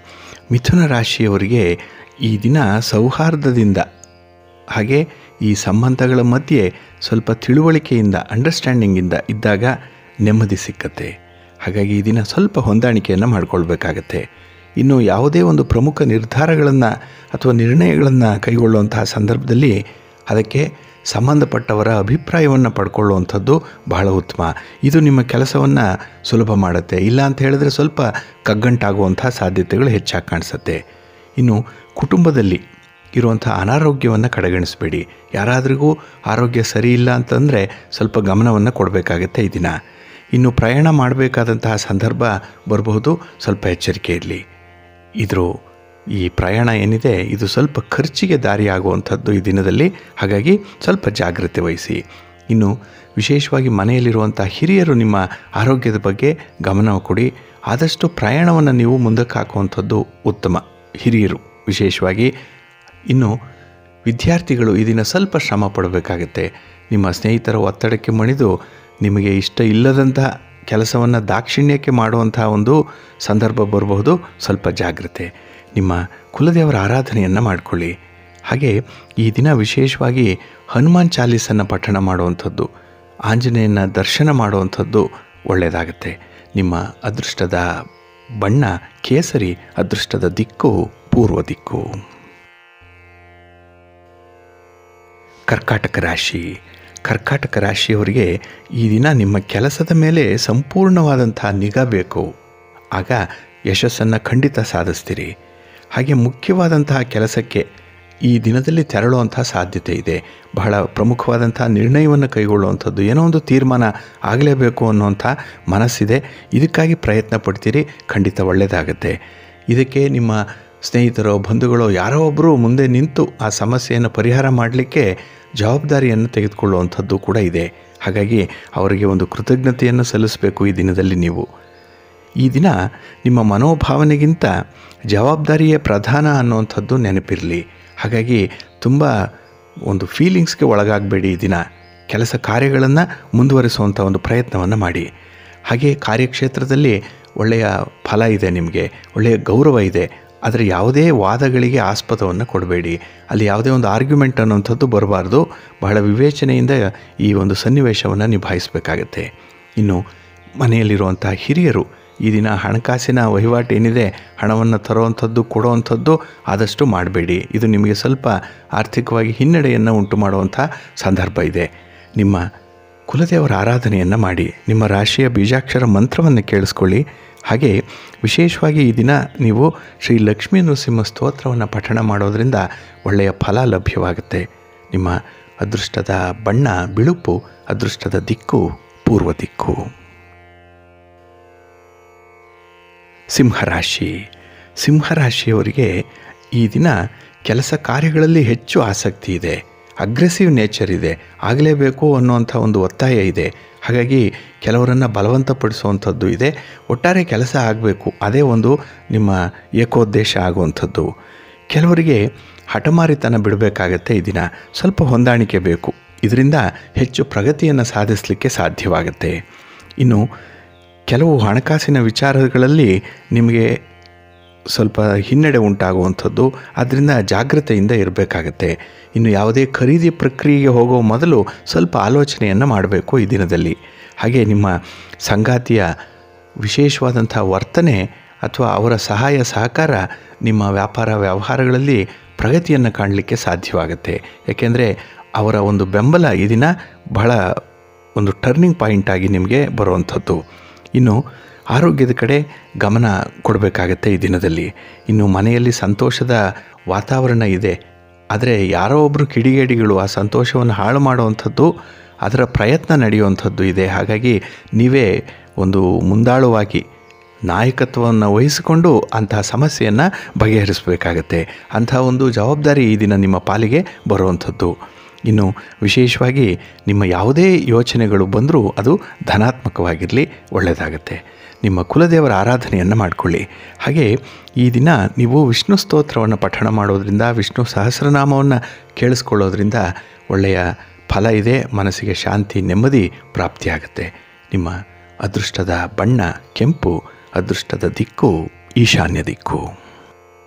ಮಿಥುನ ರಾಶಿಯವರಿಗೆ ಈ ದಿನ ಸೌಹಾರ್ದದಿಂದ ಹಾಗೆ ಈ ಸಂಬಂಧಗಳ ಮಧ್ಯೆ ಸ್ವಲ್ಪ ತಿಳುವಳಿಕೆಯಿಂದ ಅಂಡರ್ಸ್ಟ್ಯಾಂಡಿಂಗಿಂದ ಇದ್ದಾಗ ನೆಮ್ಮದಿ ಸಿಕ್ಕತ್ತೆ ಹಾಗಾಗಿ ಈ ದಿನ ಸ್ವಲ್ಪ ಹೊಂದಾಣಿಕೆಯನ್ನು ಮಾಡಿಕೊಳ್ಬೇಕಾಗತ್ತೆ ಇನ್ನು ಯಾವುದೇ ಒಂದು ಪ್ರಮುಖ ನಿರ್ಧಾರಗಳನ್ನು ಅಥವಾ ನಿರ್ಣಯಗಳನ್ನು ಕೈಗೊಳ್ಳುವಂತಹ ಸಂದರ್ಭದಲ್ಲಿ ಅದಕ್ಕೆ ಸಂಬಂಧಪಟ್ಟವರ ಅಭಿಪ್ರಾಯವನ್ನು ಪಡ್ಕೊಳ್ಳುವಂಥದ್ದು ಬಹಳ ಉತ್ತಮ ಇದು ನಿಮ್ಮ ಕೆಲಸವನ್ನು ಸುಲಭ ಮಾಡುತ್ತೆ ಇಲ್ಲ ಅಂತ ಹೇಳಿದ್ರೆ ಸ್ವಲ್ಪ ಕಗ್ಗಂಟಾಗುವಂಥ ಸಾಧ್ಯತೆಗಳು ಹೆಚ್ಚಾಗಿ ಕಾಣಿಸುತ್ತೆ ಇನ್ನು ಕುಟುಂಬದಲ್ಲಿ ಇರುವಂಥ ಅನಾರೋಗ್ಯವನ್ನು ಕಡೆಗಣಿಸಬೇಡಿ ಯಾರಾದ್ರಿಗೂ ಆರೋಗ್ಯ ಸರಿ ಇಲ್ಲ ಅಂತಂದರೆ ಸ್ವಲ್ಪ ಗಮನವನ್ನು ಕೊಡಬೇಕಾಗತ್ತೆ ಈ ದಿನ ಇನ್ನು ಪ್ರಯಾಣ ಮಾಡಬೇಕಾದಂತಹ ಸಂದರ್ಭ ಬರಬಹುದು ಸ್ವಲ್ಪ ಎಚ್ಚರಿಕೆ ಇರಲಿ ಇದ್ರ ಈ ಪ್ರಯಾಣ ಏನಿದೆ ಇದು ಸ್ವಲ್ಪ ಖರ್ಚಿಗೆ ದಾರಿಯಾಗುವಂಥದ್ದು ಈ ದಿನದಲ್ಲಿ ಹಾಗಾಗಿ ಸ್ವಲ್ಪ ಜಾಗ್ರತೆ ವಹಿಸಿ ಇನ್ನು ವಿಶೇಷವಾಗಿ ಮನೆಯಲ್ಲಿರುವಂಥ ಹಿರಿಯರು ನಿಮ್ಮ ಆರೋಗ್ಯದ ಬಗ್ಗೆ ಗಮನ ಕೊಡಿ ಆದಷ್ಟು ಪ್ರಯಾಣವನ್ನು ನೀವು ಮುಂದಕ್ಕೆ ಹಾಕುವಂಥದ್ದು ಉತ್ತಮ ಹಿರಿಯರು ವಿಶೇಷವಾಗಿ ಇನ್ನು ವಿದ್ಯಾರ್ಥಿಗಳು ಈ ದಿನ ಸ್ವಲ್ಪ ಶ್ರಮ ಪಡಬೇಕಾಗತ್ತೆ ನಿಮ್ಮ ಸ್ನೇಹಿತರ ಒತ್ತಡಕ್ಕೆ ಮಣಿದು ನಿಮಗೆ ಇಷ್ಟ ಇಲ್ಲದಂಥ ಕೆಲಸವನ್ನು ದಾಕ್ಷಿಣ್ಯಕ್ಕೆ ಮಾಡುವಂಥ ಒಂದು ಸಂದರ್ಭ ಬರಬಹುದು ಸ್ವಲ್ಪ ಜಾಗ್ರತೆ ನಿಮ್ಮ ಕುಲದೇವರ ಆರಾಧನೆಯನ್ನು ಮಾಡಿಕೊಳ್ಳಿ ಹಾಗೆ ಈ ದಿನ ವಿಶೇಷವಾಗಿ ಹನುಮಾನ್ ಚಾಲೀಸನ್ನು ಪಠಣ ಮಾಡುವಂಥದ್ದು ಆಂಜನೇಯನ ದರ್ಶನ ಮಾಡುವಂಥದ್ದು ಒಳ್ಳೆಯದಾಗತ್ತೆ ನಿಮ್ಮ ಅದೃಷ್ಟದ ಬಣ್ಣ ಕೇಸರಿ ಅದೃಷ್ಟದ ದಿಕ್ಕು ಪೂರ್ವ ದಿಕ್ಕು ಕರ್ಕಾಟಕ ರಾಶಿ ಕರ್ಕಾಟಕ ರಾಶಿಯವರಿಗೆ ಈ ದಿನ ನಿಮ್ಮ ಕೆಲಸದ ಮೇಲೆ ಸಂಪೂರ್ಣವಾದಂಥ ನಿಗಾ ಬೇಕು ಆಗ ಯಶಸ್ಸನ್ನು ಖಂಡಿತ ಸಾಧಿಸ್ತೀರಿ ಹಾಗೆ ಮುಖ್ಯವಾದಂತಹ ಕೆಲಸಕ್ಕೆ ಈ ದಿನದಲ್ಲಿ ತೆರಳುವಂಥ ಸಾಧ್ಯತೆ ಇದೆ ಬಹಳ ಪ್ರಮುಖವಾದಂಥ ನಿರ್ಣಯವನ್ನು ಕೈಗೊಳ್ಳುವಂಥದ್ದು ಏನೋ ಒಂದು ತೀರ್ಮಾನ ಆಗಲೇಬೇಕು ಅನ್ನುವಂಥ ಮನಸ್ಸಿದೆ ಇದಕ್ಕಾಗಿ ಪ್ರಯತ್ನ ಪಡ್ತೀರಿ ಖಂಡಿತ ಒಳ್ಳೆಯದಾಗತ್ತೆ ಇದಕ್ಕೆ ನಿಮ್ಮ ಸ್ನೇಹಿತರೋ ಬಂಧುಗಳೋ ಯಾರೋ ಒಬ್ಬರು ಮುಂದೆ ನಿಂತು ಆ ಸಮಸ್ಯೆಯನ್ನು ಪರಿಹಾರ ಮಾಡಲಿಕ್ಕೆ ಜವಾಬ್ದಾರಿಯನ್ನು ತೆಗೆದುಕೊಳ್ಳುವಂಥದ್ದು ಕೂಡ ಇದೆ ಹಾಗಾಗಿ ಅವರಿಗೆ ಒಂದು ಕೃತಜ್ಞತೆಯನ್ನು ಸಲ್ಲಿಸಬೇಕು ಈ ದಿನದಲ್ಲಿ ನೀವು ಈ ದಿನ ನಿಮ್ಮ ಮನೋಭಾವನೆಗಿಂತ ಜವಾಬ್ದಾರಿಯೇ ಪ್ರಧಾನ ಅನ್ನುವಂಥದ್ದು ನೆನಪಿರಲಿ ಹಾಗಾಗಿ ತುಂಬ ಒಂದು ಫೀಲಿಂಗ್ಸ್ಗೆ ಒಳಗಾಗಬೇಡಿ ಈ ದಿನ ಕೆಲಸ ಕಾರ್ಯಗಳನ್ನು ಮುಂದುವರಿಸುವಂಥ ಒಂದು ಪ್ರಯತ್ನವನ್ನು ಮಾಡಿ ಹಾಗೆ ಕಾರ್ಯಕ್ಷೇತ್ರದಲ್ಲಿ ಒಳ್ಳೆಯ ಫಲ ಇದೆ ನಿಮಗೆ ಒಳ್ಳೆಯ ಗೌರವ ಇದೆ ಆದರೆ ಯಾವುದೇ ವಾದಗಳಿಗೆ ಆಸ್ಪದವನ್ನು ಕೊಡಬೇಡಿ ಅಲ್ಲಿ ಯಾವುದೇ ಒಂದು ಆರ್ಗ್ಯುಮೆಂಟ್ ಅನ್ನೋಂಥದ್ದು ಬರಬಾರ್ದು ಬಹಳ ವಿವೇಚನೆಯಿಂದ ಈ ಒಂದು ಸನ್ನಿವೇಶವನ್ನು ನಿಭಾಯಿಸಬೇಕಾಗತ್ತೆ ಇನ್ನು ಮನೆಯಲ್ಲಿರುವಂಥ ಹಿರಿಯರು ಈ ದಿನ ಹಣಕಾಸಿನ ವಹಿವಾಟು ಏನಿದೆ ಹಣವನ್ನು ತರುವಂಥದ್ದು ಕೊಡುವಂಥದ್ದು ಆದಷ್ಟು ಮಾಡಬೇಡಿ ಇದು ನಿಮಗೆ ಸ್ವಲ್ಪ ಆರ್ಥಿಕವಾಗಿ ಹಿನ್ನಡೆಯನ್ನು ಉಂಟು ಮಾಡುವಂಥ ಸಂದರ್ಭ ಇದೆ ನಿಮ್ಮ ಕುಲದೇವರ ಆರಾಧನೆಯನ್ನು ಮಾಡಿ ನಿಮ್ಮ ರಾಶಿಯ ಬೀಜಾಕ್ಷರ ಮಂತ್ರವನ್ನು ಕೇಳಿಸ್ಕೊಳ್ಳಿ ಹಾಗೆ ವಿಶೇಷವಾಗಿ ಈ ದಿನ ನೀವು ಶ್ರೀ ಲಕ್ಷ್ಮೀ ನರಸಿಂಹ ಸ್ತೋತ್ರವನ್ನು ಪಠಣ ಮಾಡೋದರಿಂದ ಒಳ್ಳೆಯ ಫಲ ಲಭ್ಯವಾಗುತ್ತೆ ನಿಮ್ಮ ಅದೃಷ್ಟದ ಬಣ್ಣ ಬಿಳುಪು ಅದೃಷ್ಟದ ದಿಕ್ಕು ಪೂರ್ವ ದಿಕ್ಕು ಸಿಂಹರಾಶಿ ಸಿಂಹರಾಶಿಯವರಿಗೆ ಈ ದಿನ ಕೆಲಸ ಕಾರ್ಯಗಳಲ್ಲಿ ಹೆಚ್ಚು ಆಸಕ್ತಿ ಇದೆ ಅಗ್ರೆಸಿವ್ ನೇಚರ್ ಇದೆ ಆಗಲೇಬೇಕು ಅನ್ನುವಂಥ ಒಂದು ಒತ್ತಾಯ ಇದೆ ಹಾಗಾಗಿ ಕೆಲವರನ್ನು ಬಲವಂತಪಡಿಸುವಂಥದ್ದು ಇದೆ ಒಟ್ಟಾರೆ ಕೆಲಸ ಆಗಬೇಕು ಅದೇ ಒಂದು ನಿಮ್ಮ ಏಕೋದ್ದೇಶ ಆಗುವಂಥದ್ದು ಕೆಲವರಿಗೆ ಹಠಮಾರಿತನ ಬಿಡಬೇಕಾಗತ್ತೆ ಈ ದಿನ ಸ್ವಲ್ಪ ಹೊಂದಾಣಿಕೆ ಬೇಕು ಇದರಿಂದ ಹೆಚ್ಚು ಪ್ರಗತಿಯನ್ನು ಸಾಧಿಸಲಿಕ್ಕೆ ಸಾಧ್ಯವಾಗುತ್ತೆ ಇನ್ನು ಕೆಲವು ಹಣಕಾಸಿನ ವಿಚಾರಗಳಲ್ಲಿ ನಿಮಗೆ ಸ್ವಲ್ಪ ಹಿನ್ನಡೆ ಉಂಟಾಗುವಂಥದ್ದು ಅದರಿಂದ ಜಾಗ್ರತೆಯಿಂದ ಇರಬೇಕಾಗತ್ತೆ ಇನ್ನು ಯಾವುದೇ ಖರೀದಿ ಪ್ರಕ್ರಿಯೆಗೆ ಹೋಗೋ ಮೊದಲು ಸ್ವಲ್ಪ ಆಲೋಚನೆಯನ್ನು ಮಾಡಬೇಕು ಈ ದಿನದಲ್ಲಿ ಹಾಗೆ ನಿಮ್ಮ ಸಂಗಾತಿಯ ವಿಶೇಷವಾದಂಥ ವರ್ತನೆ ಅಥವಾ ಅವರ ಸಹಾಯ ಸಹಕಾರ ನಿಮ್ಮ ವ್ಯಾಪಾರ ವ್ಯವಹಾರಗಳಲ್ಲಿ ಪ್ರಗತಿಯನ್ನು ಕಾಣಲಿಕ್ಕೆ ಸಾಧ್ಯವಾಗುತ್ತೆ ಯಾಕೆಂದರೆ ಅವರ ಒಂದು ಬೆಂಬಲ ಈ ದಿನ ಬಹಳ ಒಂದು ಟರ್ನಿಂಗ್ ಪಾಯಿಂಟ್ ಆಗಿ ನಿಮಗೆ ಬರುವಂಥದ್ದು ಇನ್ನು ಆರೋಗ್ಯದ ಕಡೆ ಗಮನ ಕೊಡಬೇಕಾಗತ್ತೆ ಈ ದಿನದಲ್ಲಿ ಇನ್ನು ಮನೆಯಲ್ಲಿ ಸಂತೋಷದ ವಾತಾವರಣ ಇದೆ ಆದರೆ ಯಾರೋ ಒಬ್ಬರು ಕಿಡಿಗೇಡಿಗಳು ಆ ಸಂತೋಷವನ್ನು ಹಾಳು ಮಾಡುವಂಥದ್ದು ಅದರ ಪ್ರಯತ್ನ ನಡೆಯುವಂಥದ್ದು ಇದೆ ಹಾಗಾಗಿ ನೀವೇ ಒಂದು ಮುಂದಾಳುವಾಗಿ ನಾಯಕತ್ವವನ್ನು ವಹಿಸಿಕೊಂಡು ಅಂತಹ ಸಮಸ್ಯೆಯನ್ನು ಬಗೆಹರಿಸಬೇಕಾಗತ್ತೆ ಅಂಥ ಒಂದು ಜವಾಬ್ದಾರಿ ಈ ದಿನ ನಿಮ್ಮ ಪಾಲಿಗೆ ಬರುವಂಥದ್ದು ಇನ್ನು ವಿಶೇಷವಾಗಿ ನಿಮ್ಮ ಯಾವುದೇ ಯೋಚನೆಗಳು ಬಂದರೂ ಅದು ಧನಾತ್ಮಕವಾಗಿರಲಿ ಒಳ್ಳೆಯದಾಗತ್ತೆ ನಿಮ್ಮ ಕುಲದೇವರ ಆರಾಧನೆಯನ್ನು ಮಾಡಿಕೊಳ್ಳಿ ಹಾಗೆ ಈ ದಿನ ನೀವು ವಿಷ್ಣು ಸ್ತೋತ್ರವನ್ನು ಪಠಣ ಮಾಡೋದ್ರಿಂದ ವಿಷ್ಣು ಸಹಸ್ರನಾಮವನ್ನು ಕೇಳಿಸ್ಕೊಳ್ಳೋದ್ರಿಂದ ಒಳ್ಳೆಯ ಫಲ ಇದೆ ಮನಸ್ಸಿಗೆ ಶಾಂತಿ ನೆಮ್ಮದಿ ಪ್ರಾಪ್ತಿಯಾಗುತ್ತೆ ನಿಮ್ಮ ಅದೃಷ್ಟದ ಬಣ್ಣ ಕೆಂಪು ಅದೃಷ್ಟದ ದಿಕ್ಕು ಈಶಾನ್ಯ ದಿಕ್ಕು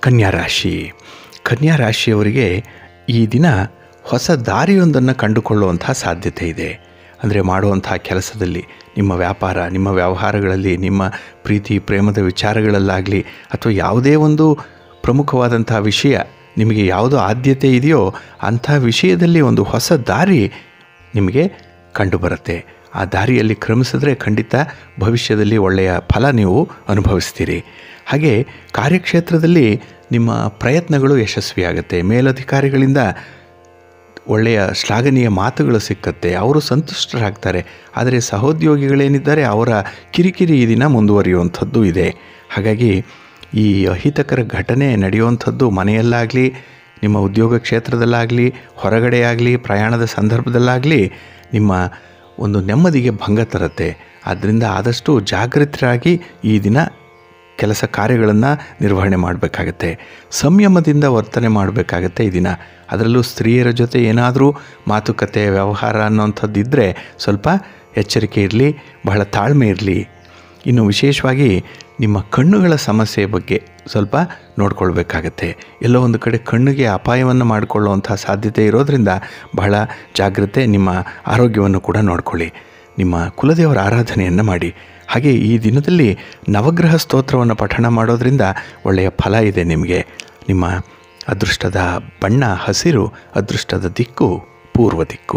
ಕನ್ಯಾ ರಾಶಿ ಕನ್ಯಾ ರಾಶಿಯವರಿಗೆ ಈ ದಿನ ಹೊಸ ದಾರಿಯೊಂದನ್ನು ಕಂಡುಕೊಳ್ಳುವಂಥ ಸಾಧ್ಯತೆ ಇದೆ ಅಂದರೆ ಮಾಡುವಂಥ ಕೆಲಸದಲ್ಲಿ ನಿಮ್ಮ ವ್ಯಾಪಾರ ನಿಮ್ಮ ವ್ಯವಹಾರಗಳಲ್ಲಿ ನಿಮ್ಮ ಪ್ರೀತಿ ಪ್ರೇಮದ ವಿಚಾರಗಳಲ್ಲಾಗಲಿ ಅಥವಾ ಯಾವುದೇ ಒಂದು ಪ್ರಮುಖವಾದಂಥ ವಿಷಯ ನಿಮಗೆ ಯಾವುದು ಆದ್ಯತೆ ಇದೆಯೋ ಅಂಥ ವಿಷಯದಲ್ಲಿ ಒಂದು ಹೊಸ ದಾರಿ ನಿಮಗೆ ಕಂಡುಬರುತ್ತೆ ಆ ದಾರಿಯಲ್ಲಿ ಕ್ರಮಿಸಿದ್ರೆ ಖಂಡಿತ ಭವಿಷ್ಯದಲ್ಲಿ ಒಳ್ಳೆಯ ಫಲ ನೀವು ಅನುಭವಿಸ್ತೀರಿ ಹಾಗೆ ಕಾರ್ಯಕ್ಷೇತ್ರದಲ್ಲಿ ನಿಮ್ಮ ಪ್ರಯತ್ನಗಳು ಯಶಸ್ವಿಯಾಗುತ್ತೆ ಮೇಲಧಿಕಾರಿಗಳಿಂದ ಒಳ್ಳೆಯ ಶ್ಲಾಘನೀಯ ಮಾತುಗಳು ಸಿಕ್ಕತ್ತೆ ಅವರು ಸಂತುಷ್ಟರಾಗ್ತಾರೆ ಆದರೆ ಸಹೋದ್ಯೋಗಿಗಳೇನಿದ್ದಾರೆ ಅವರ ಕಿರಿಕಿರಿ ಈ ದಿನ ಮುಂದುವರಿಯುವಂಥದ್ದು ಇದೆ ಹಾಗಾಗಿ ಈ ಅಹಿತಕರ ಘಟನೆ ನಡೆಯುವಂಥದ್ದು ಮನೆಯಲ್ಲಾಗಲಿ ನಿಮ್ಮ ಉದ್ಯೋಗ ಕ್ಷೇತ್ರದಲ್ಲಾಗಲಿ ಹೊರಗಡೆ ಆಗಲಿ ಪ್ರಯಾಣದ ಸಂದರ್ಭದಲ್ಲಾಗಲಿ ನಿಮ್ಮ ಒಂದು ನೆಮ್ಮದಿಗೆ ಭಂಗ ತರುತ್ತೆ ಆದ್ದರಿಂದ ಆದಷ್ಟು ಜಾಗೃತರಾಗಿ ಈ ದಿನ ಕೆಲಸ ಕಾರ್ಯಗಳನ್ನು ನಿರ್ವಹಣೆ ಮಾಡಬೇಕಾಗತ್ತೆ ಸಂಯಮದಿಂದ ವರ್ತನೆ ಮಾಡಬೇಕಾಗತ್ತೆ ಈ ದಿನ ಅದರಲ್ಲೂ ಸ್ತ್ರೀಯರ ಜೊತೆ ಏನಾದರೂ ಮಾತುಕತೆ ವ್ಯವಹಾರ ಅನ್ನೋಂಥದ್ದು ಇದ್ದರೆ ಸ್ವಲ್ಪ ಎಚ್ಚರಿಕೆ ಇರಲಿ ಬಹಳ ತಾಳ್ಮೆ ಇರಲಿ ಇನ್ನು ವಿಶೇಷವಾಗಿ ನಿಮ್ಮ ಕಣ್ಣುಗಳ ಸಮಸ್ಯೆ ಬಗ್ಗೆ ಸ್ವಲ್ಪ ನೋಡ್ಕೊಳ್ಬೇಕಾಗತ್ತೆ ಎಲ್ಲೋ ಒಂದು ಕಡೆ ಕಣ್ಣಿಗೆ ಅಪಾಯವನ್ನು ಮಾಡಿಕೊಳ್ಳುವಂಥ ಸಾಧ್ಯತೆ ಇರೋದರಿಂದ ಬಹಳ ಜಾಗ್ರತೆ ನಿಮ್ಮ ಆರೋಗ್ಯವನ್ನು ಕೂಡ ನೋಡ್ಕೊಳ್ಳಿ ನಿಮ್ಮ ಕುಲದೇವರ ಆರಾಧನೆಯನ್ನು ಮಾಡಿ ಹಾಗೆ ಈ ದಿನದಲ್ಲಿ ನವಗ್ರಹ ಸ್ತೋತ್ರವನ್ನು ಪಠಣ ಮಾಡೋದ್ರಿಂದ ಒಳ್ಳೆಯ ಫಲ ಇದೆ ನಿಮಗೆ ನಿಮ್ಮ ಅದೃಷ್ಟದ ಬಣ್ಣ ಹಸಿರು ಅದೃಷ್ಟದ ದಿಕ್ಕು ಪೂರ್ವ ದಿಕ್ಕು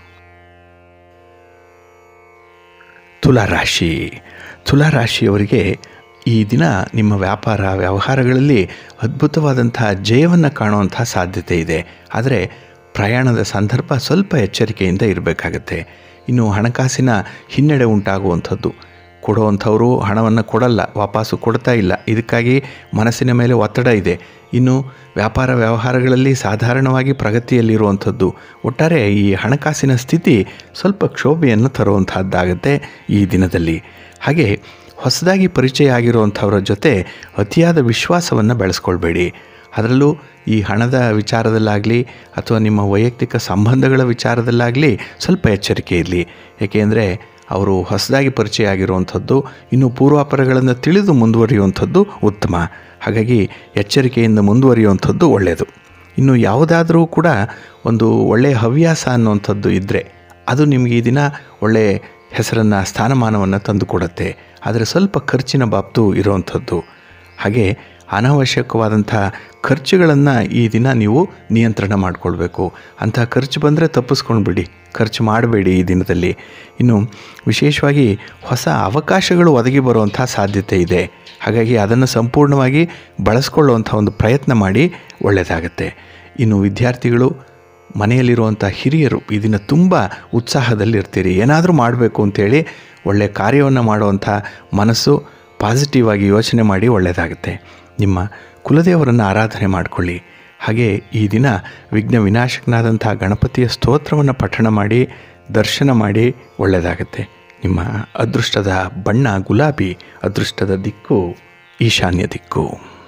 ತುಲಾರಾಶಿ ತುಲಾರಾಶಿಯವರಿಗೆ ಈ ದಿನ ನಿಮ್ಮ ವ್ಯಾಪಾರ ವ್ಯವಹಾರಗಳಲ್ಲಿ ಅದ್ಭುತವಾದಂಥ ಜಯವನ್ನು ಕಾಣುವಂಥ ಸಾಧ್ಯತೆ ಇದೆ ಆದರೆ ಪ್ರಯಾಣದ ಸಂದರ್ಭ ಸ್ವಲ್ಪ ಎಚ್ಚರಿಕೆಯಿಂದ ಇರಬೇಕಾಗತ್ತೆ ಇನ್ನು ಹಣಕಾಸಿನ ಹಿನ್ನಡೆ ಉಂಟಾಗುವಂಥದ್ದು ಕೊಡುವಂಥವರು ಹಣವನ್ನು ಕೊಡಲ್ಲ ವಾಪಸ್ಸು ಕೊಡ್ತಾ ಇಲ್ಲ ಇದಕ್ಕಾಗಿ ಮನಸ್ಸಿನ ಮೇಲೆ ಒತ್ತಡ ಇದೆ ಇನ್ನು ವ್ಯಾಪಾರ ವ್ಯವಹಾರಗಳಲ್ಲಿ ಸಾಧಾರಣವಾಗಿ ಪ್ರಗತಿಯಲ್ಲಿರುವಂಥದ್ದು ಒಟ್ಟಾರೆ ಈ ಹಣಕಾಸಿನ ಸ್ಥಿತಿ ಸ್ವಲ್ಪ ಕ್ಷೋಭೆಯನ್ನು ತರುವಂತಹದ್ದಾಗುತ್ತೆ ಈ ದಿನದಲ್ಲಿ ಹಾಗೆ ಹೊಸದಾಗಿ ಪರಿಚಯ ಆಗಿರುವಂಥವರ ಜೊತೆ ಅತಿಯಾದ ವಿಶ್ವಾಸವನ್ನು ಬೆಳೆಸ್ಕೊಳ್ಬೇಡಿ ಅದರಲ್ಲೂ ಈ ಹಣದ ವಿಚಾರದಲ್ಲಾಗಲಿ ಅಥವಾ ನಿಮ್ಮ ವೈಯಕ್ತಿಕ ಸಂಬಂಧಗಳ ವಿಚಾರದಲ್ಲಾಗಲಿ ಸ್ವಲ್ಪ ಎಚ್ಚರಿಕೆ ಇರಲಿ ಏಕೆಂದರೆ ಅವರು ಹೊಸದಾಗಿ ಪರಿಚಯ ಆಗಿರುವಂಥದ್ದು ಇನ್ನು ಪೂರ್ವಾಪರಗಳನ್ನು ತಿಳಿದು ಮುಂದುವರಿಯುವಂಥದ್ದು ಉತ್ತಮ ಹಾಗಾಗಿ ಎಚ್ಚರಿಕೆಯಿಂದ ಮುಂದುವರಿಯುವಂಥದ್ದು ಒಳ್ಳೆಯದು ಇನ್ನು ಯಾವುದಾದರೂ ಕೂಡ ಒಂದು ಒಳ್ಳೆಯ ಹವ್ಯಾಸ ಅನ್ನುವಂಥದ್ದು ಇದ್ದರೆ ಅದು ನಿಮಗೆ ಈ ದಿನ ಒಳ್ಳೆಯ ಹೆಸರನ್ನು ಸ್ಥಾನಮಾನವನ್ನು ತಂದುಕೊಡುತ್ತೆ ಆದರೆ ಸ್ವಲ್ಪ ಖರ್ಚಿನ ಬಾಬ್ತು ಇರುವಂಥದ್ದು ಹಾಗೆ ಅನಾವಶ್ಯಕವಾದಂಥ ಖರ್ಚುಗಳನ್ನು ಈ ದಿನ ನೀವು ನಿಯಂತ್ರಣ ಮಾಡಿಕೊಳ್ಬೇಕು ಅಂಥ ಖರ್ಚು ಬಂದರೆ ತಪ್ಪಿಸ್ಕೊಂಡು ಬಿಡಿ ಖರ್ಚು ಮಾಡಬೇಡಿ ಈ ದಿನದಲ್ಲಿ ಇನ್ನು ವಿಶೇಷವಾಗಿ ಹೊಸ ಅವಕಾಶಗಳು ಒದಗಿ ಬರುವಂಥ ಸಾಧ್ಯತೆ ಇದೆ ಹಾಗಾಗಿ ಅದನ್ನು ಸಂಪೂರ್ಣವಾಗಿ ಬಳಸ್ಕೊಳ್ಳುವಂಥ ಒಂದು ಪ್ರಯತ್ನ ಮಾಡಿ ಒಳ್ಳೆಯದಾಗತ್ತೆ ಇನ್ನು ವಿದ್ಯಾರ್ಥಿಗಳು ಮನೆಯಲ್ಲಿರುವಂಥ ಹಿರಿಯರು ಈ ದಿನ ತುಂಬ ಉತ್ಸಾಹದಲ್ಲಿರ್ತೀರಿ ಏನಾದರೂ ಮಾಡಬೇಕು ಅಂತೇಳಿ ಒಳ್ಳೆಯ ಕಾರ್ಯವನ್ನು ಮಾಡುವಂಥ ಮನಸ್ಸು ಪಾಸಿಟಿವ್ ಆಗಿ ಯೋಚನೆ ಮಾಡಿ ಒಳ್ಳೆಯದಾಗುತ್ತೆ ನಿಮ್ಮ ಕುಲದೇವರನ್ನು ಆರಾಧನೆ ಮಾಡಿಕೊಳ್ಳಿ ಹಾಗೆ ಈ ದಿನ ವಿಘ್ನ ವಿನಾಶಕನಾದಂಥ ಗಣಪತಿಯ ಸ್ತೋತ್ರವನ್ನು ಪಠಣ ಮಾಡಿ ದರ್ಶನ ಮಾಡಿ ಒಳ್ಳೆಯದಾಗುತ್ತೆ ನಿಮ್ಮ ಅದೃಷ್ಟದ ಬಣ್ಣ ಗುಲಾಬಿ ಅದೃಷ್ಟದ ದಿಕ್ಕು ಈಶಾನ್ಯ ದಿಕ್ಕು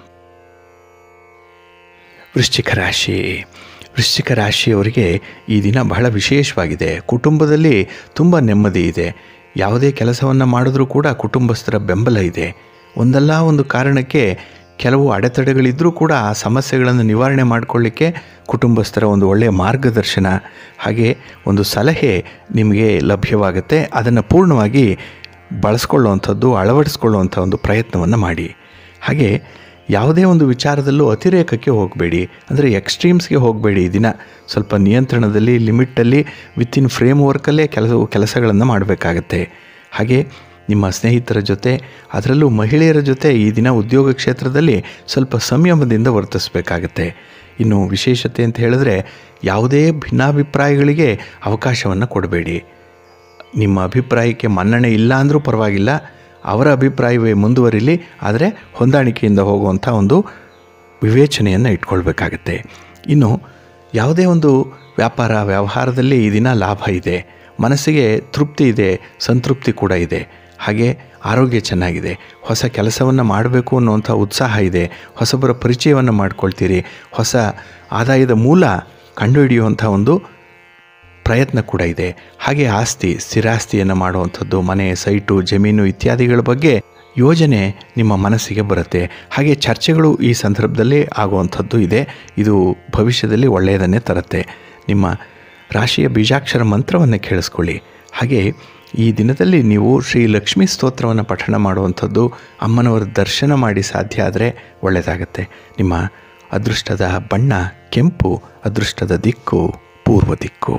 ವೃಶ್ಚಿಕ ರಾಶಿ ವೃಶ್ಚಿಕ ರಾಶಿಯವರಿಗೆ ಈ ದಿನ ಬಹಳ ವಿಶೇಷವಾಗಿದೆ ಕುಟುಂಬದಲ್ಲಿ ತುಂಬ ನೆಮ್ಮದಿ ಇದೆ ಯಾವುದೇ ಕೆಲಸವನ್ನು ಮಾಡಿದ್ರೂ ಕೂಡ ಕುಟುಂಬಸ್ಥರ ಬೆಂಬಲ ಇದೆ ಒಂದಲ್ಲ ಒಂದು ಕಾರಣಕ್ಕೆ ಕೆಲವು ಅಡೆತಡೆಗಳಿದ್ದರೂ ಕೂಡ ಆ ಸಮಸ್ಯೆಗಳನ್ನು ನಿವಾರಣೆ ಮಾಡಿಕೊಳ್ಳಿಕ್ಕೆ ಕುಟುಂಬಸ್ಥರ ಒಂದು ಒಳ್ಳೆಯ ಮಾರ್ಗದರ್ಶನ ಹಾಗೆ ಒಂದು ಸಲಹೆ ನಿಮಗೆ ಲಭ್ಯವಾಗುತ್ತೆ ಅದನ್ನು ಪೂರ್ಣವಾಗಿ ಬಳಸ್ಕೊಳ್ಳುವಂಥದ್ದು ಅಳವಡಿಸ್ಕೊಳ್ಳುವಂಥ ಒಂದು ಪ್ರಯತ್ನವನ್ನು ಮಾಡಿ ಹಾಗೆ ಯಾವುದೇ ಒಂದು ವಿಚಾರದಲ್ಲೂ ಅತಿರೇಕಕ್ಕೆ ಹೋಗಬೇಡಿ ಅಂದರೆ ಎಕ್ಸ್ಟ್ರೀಮ್ಸ್ಗೆ ಹೋಗಬೇಡಿ ಈ ದಿನ ಸ್ವಲ್ಪ ನಿಯಂತ್ರಣದಲ್ಲಿ ಲಿಮಿಟ್ಟಲ್ಲಿ ವಿತಿನ್ ಫ್ರೇಮ್ ವರ್ಕಲ್ಲೇ ಕೆಲಸ ಕೆಲಸಗಳನ್ನು ಮಾಡಬೇಕಾಗತ್ತೆ ಹಾಗೆ ನಿಮ್ಮ ಸ್ನೇಹಿತರ ಜೊತೆ ಅದರಲ್ಲೂ ಮಹಿಳೆಯರ ಜೊತೆ ಈ ದಿನ ಉದ್ಯೋಗ ಕ್ಷೇತ್ರದಲ್ಲಿ ಸ್ವಲ್ಪ ಸಂಯಮದಿಂದ ವರ್ತಿಸಬೇಕಾಗತ್ತೆ ಇನ್ನು ವಿಶೇಷತೆ ಅಂತ ಹೇಳಿದ್ರೆ ಯಾವುದೇ ಭಿನ್ನಾಭಿಪ್ರಾಯಗಳಿಗೆ ಅವಕಾಶವನ್ನು ಕೊಡಬೇಡಿ ನಿಮ್ಮ ಅಭಿಪ್ರಾಯಕ್ಕೆ ಮನ್ನಣೆ ಇಲ್ಲ ಅಂದರೂ ಪರವಾಗಿಲ್ಲ ಅವರ ಅಭಿಪ್ರಾಯವೇ ಮುಂದುವರಿಲಿ ಆದರೆ ಹೊಂದಾಣಿಕೆಯಿಂದ ಹೋಗುವಂಥ ಒಂದು ವಿವೇಚನೆಯನ್ನು ಇಟ್ಕೊಳ್ಬೇಕಾಗತ್ತೆ ಇನ್ನು ಯಾವುದೇ ಒಂದು ವ್ಯಾಪಾರ ವ್ಯವಹಾರದಲ್ಲಿ ಈ ದಿನ ಲಾಭ ಇದೆ ಮನಸ್ಸಿಗೆ ತೃಪ್ತಿ ಇದೆ ಸಂತೃಪ್ತಿ ಕೂಡ ಇದೆ ಹಾಗೆ ಆರೋಗ್ಯ ಚೆನ್ನಾಗಿದೆ ಹೊಸ ಕೆಲಸವನ್ನು ಮಾಡಬೇಕು ಅನ್ನುವಂಥ ಉತ್ಸಾಹ ಇದೆ ಹೊಸಬರ ಪರಿಚಯವನ್ನು ಮಾಡ್ಕೊಳ್ತೀರಿ ಹೊಸ ಆದಾಯದ ಮೂಲ ಕಂಡುಹಿಡಿಯುವಂಥ ಒಂದು ಪ್ರಯತ್ನ ಕೂಡ ಇದೆ ಹಾಗೆ ಆಸ್ತಿ ಸ್ಥಿರಾಸ್ತಿಯನ್ನು ಮಾಡುವಂಥದ್ದು ಮನೆ ಸೈಟು ಜಮೀನು ಇತ್ಯಾದಿಗಳ ಬಗ್ಗೆ ಯೋಜನೆ ನಿಮ್ಮ ಮನಸ್ಸಿಗೆ ಬರುತ್ತೆ ಹಾಗೆ ಚರ್ಚೆಗಳು ಈ ಸಂದರ್ಭದಲ್ಲಿ ಆಗುವಂಥದ್ದು ಇದೆ ಇದು ಭವಿಷ್ಯದಲ್ಲಿ ಒಳ್ಳೆಯದನ್ನೇ ತರುತ್ತೆ ನಿಮ್ಮ ರಾಶಿಯ ಬೀಜಾಕ್ಷರ ಮಂತ್ರವನ್ನು ಕೇಳಿಸ್ಕೊಳ್ಳಿ ಹಾಗೆ ಈ ದಿನದಲ್ಲಿ ನೀವು ಶ್ರೀ ಲಕ್ಷ್ಮೀ ಸ್ತೋತ್ರವನ್ನು ಪಠಣ ಮಾಡುವಂಥದ್ದು ಅಮ್ಮನವರ ದರ್ಶನ ಮಾಡಿ ಸಾಧ್ಯ ಆದರೆ ಒಳ್ಳೆಯದಾಗತ್ತೆ ನಿಮ್ಮ ಅದೃಷ್ಟದ ಬಣ್ಣ ಕೆಂಪು ಅದೃಷ್ಟದ ದಿಕ್ಕು ಪೂರ್ವ ದಿಕ್ಕು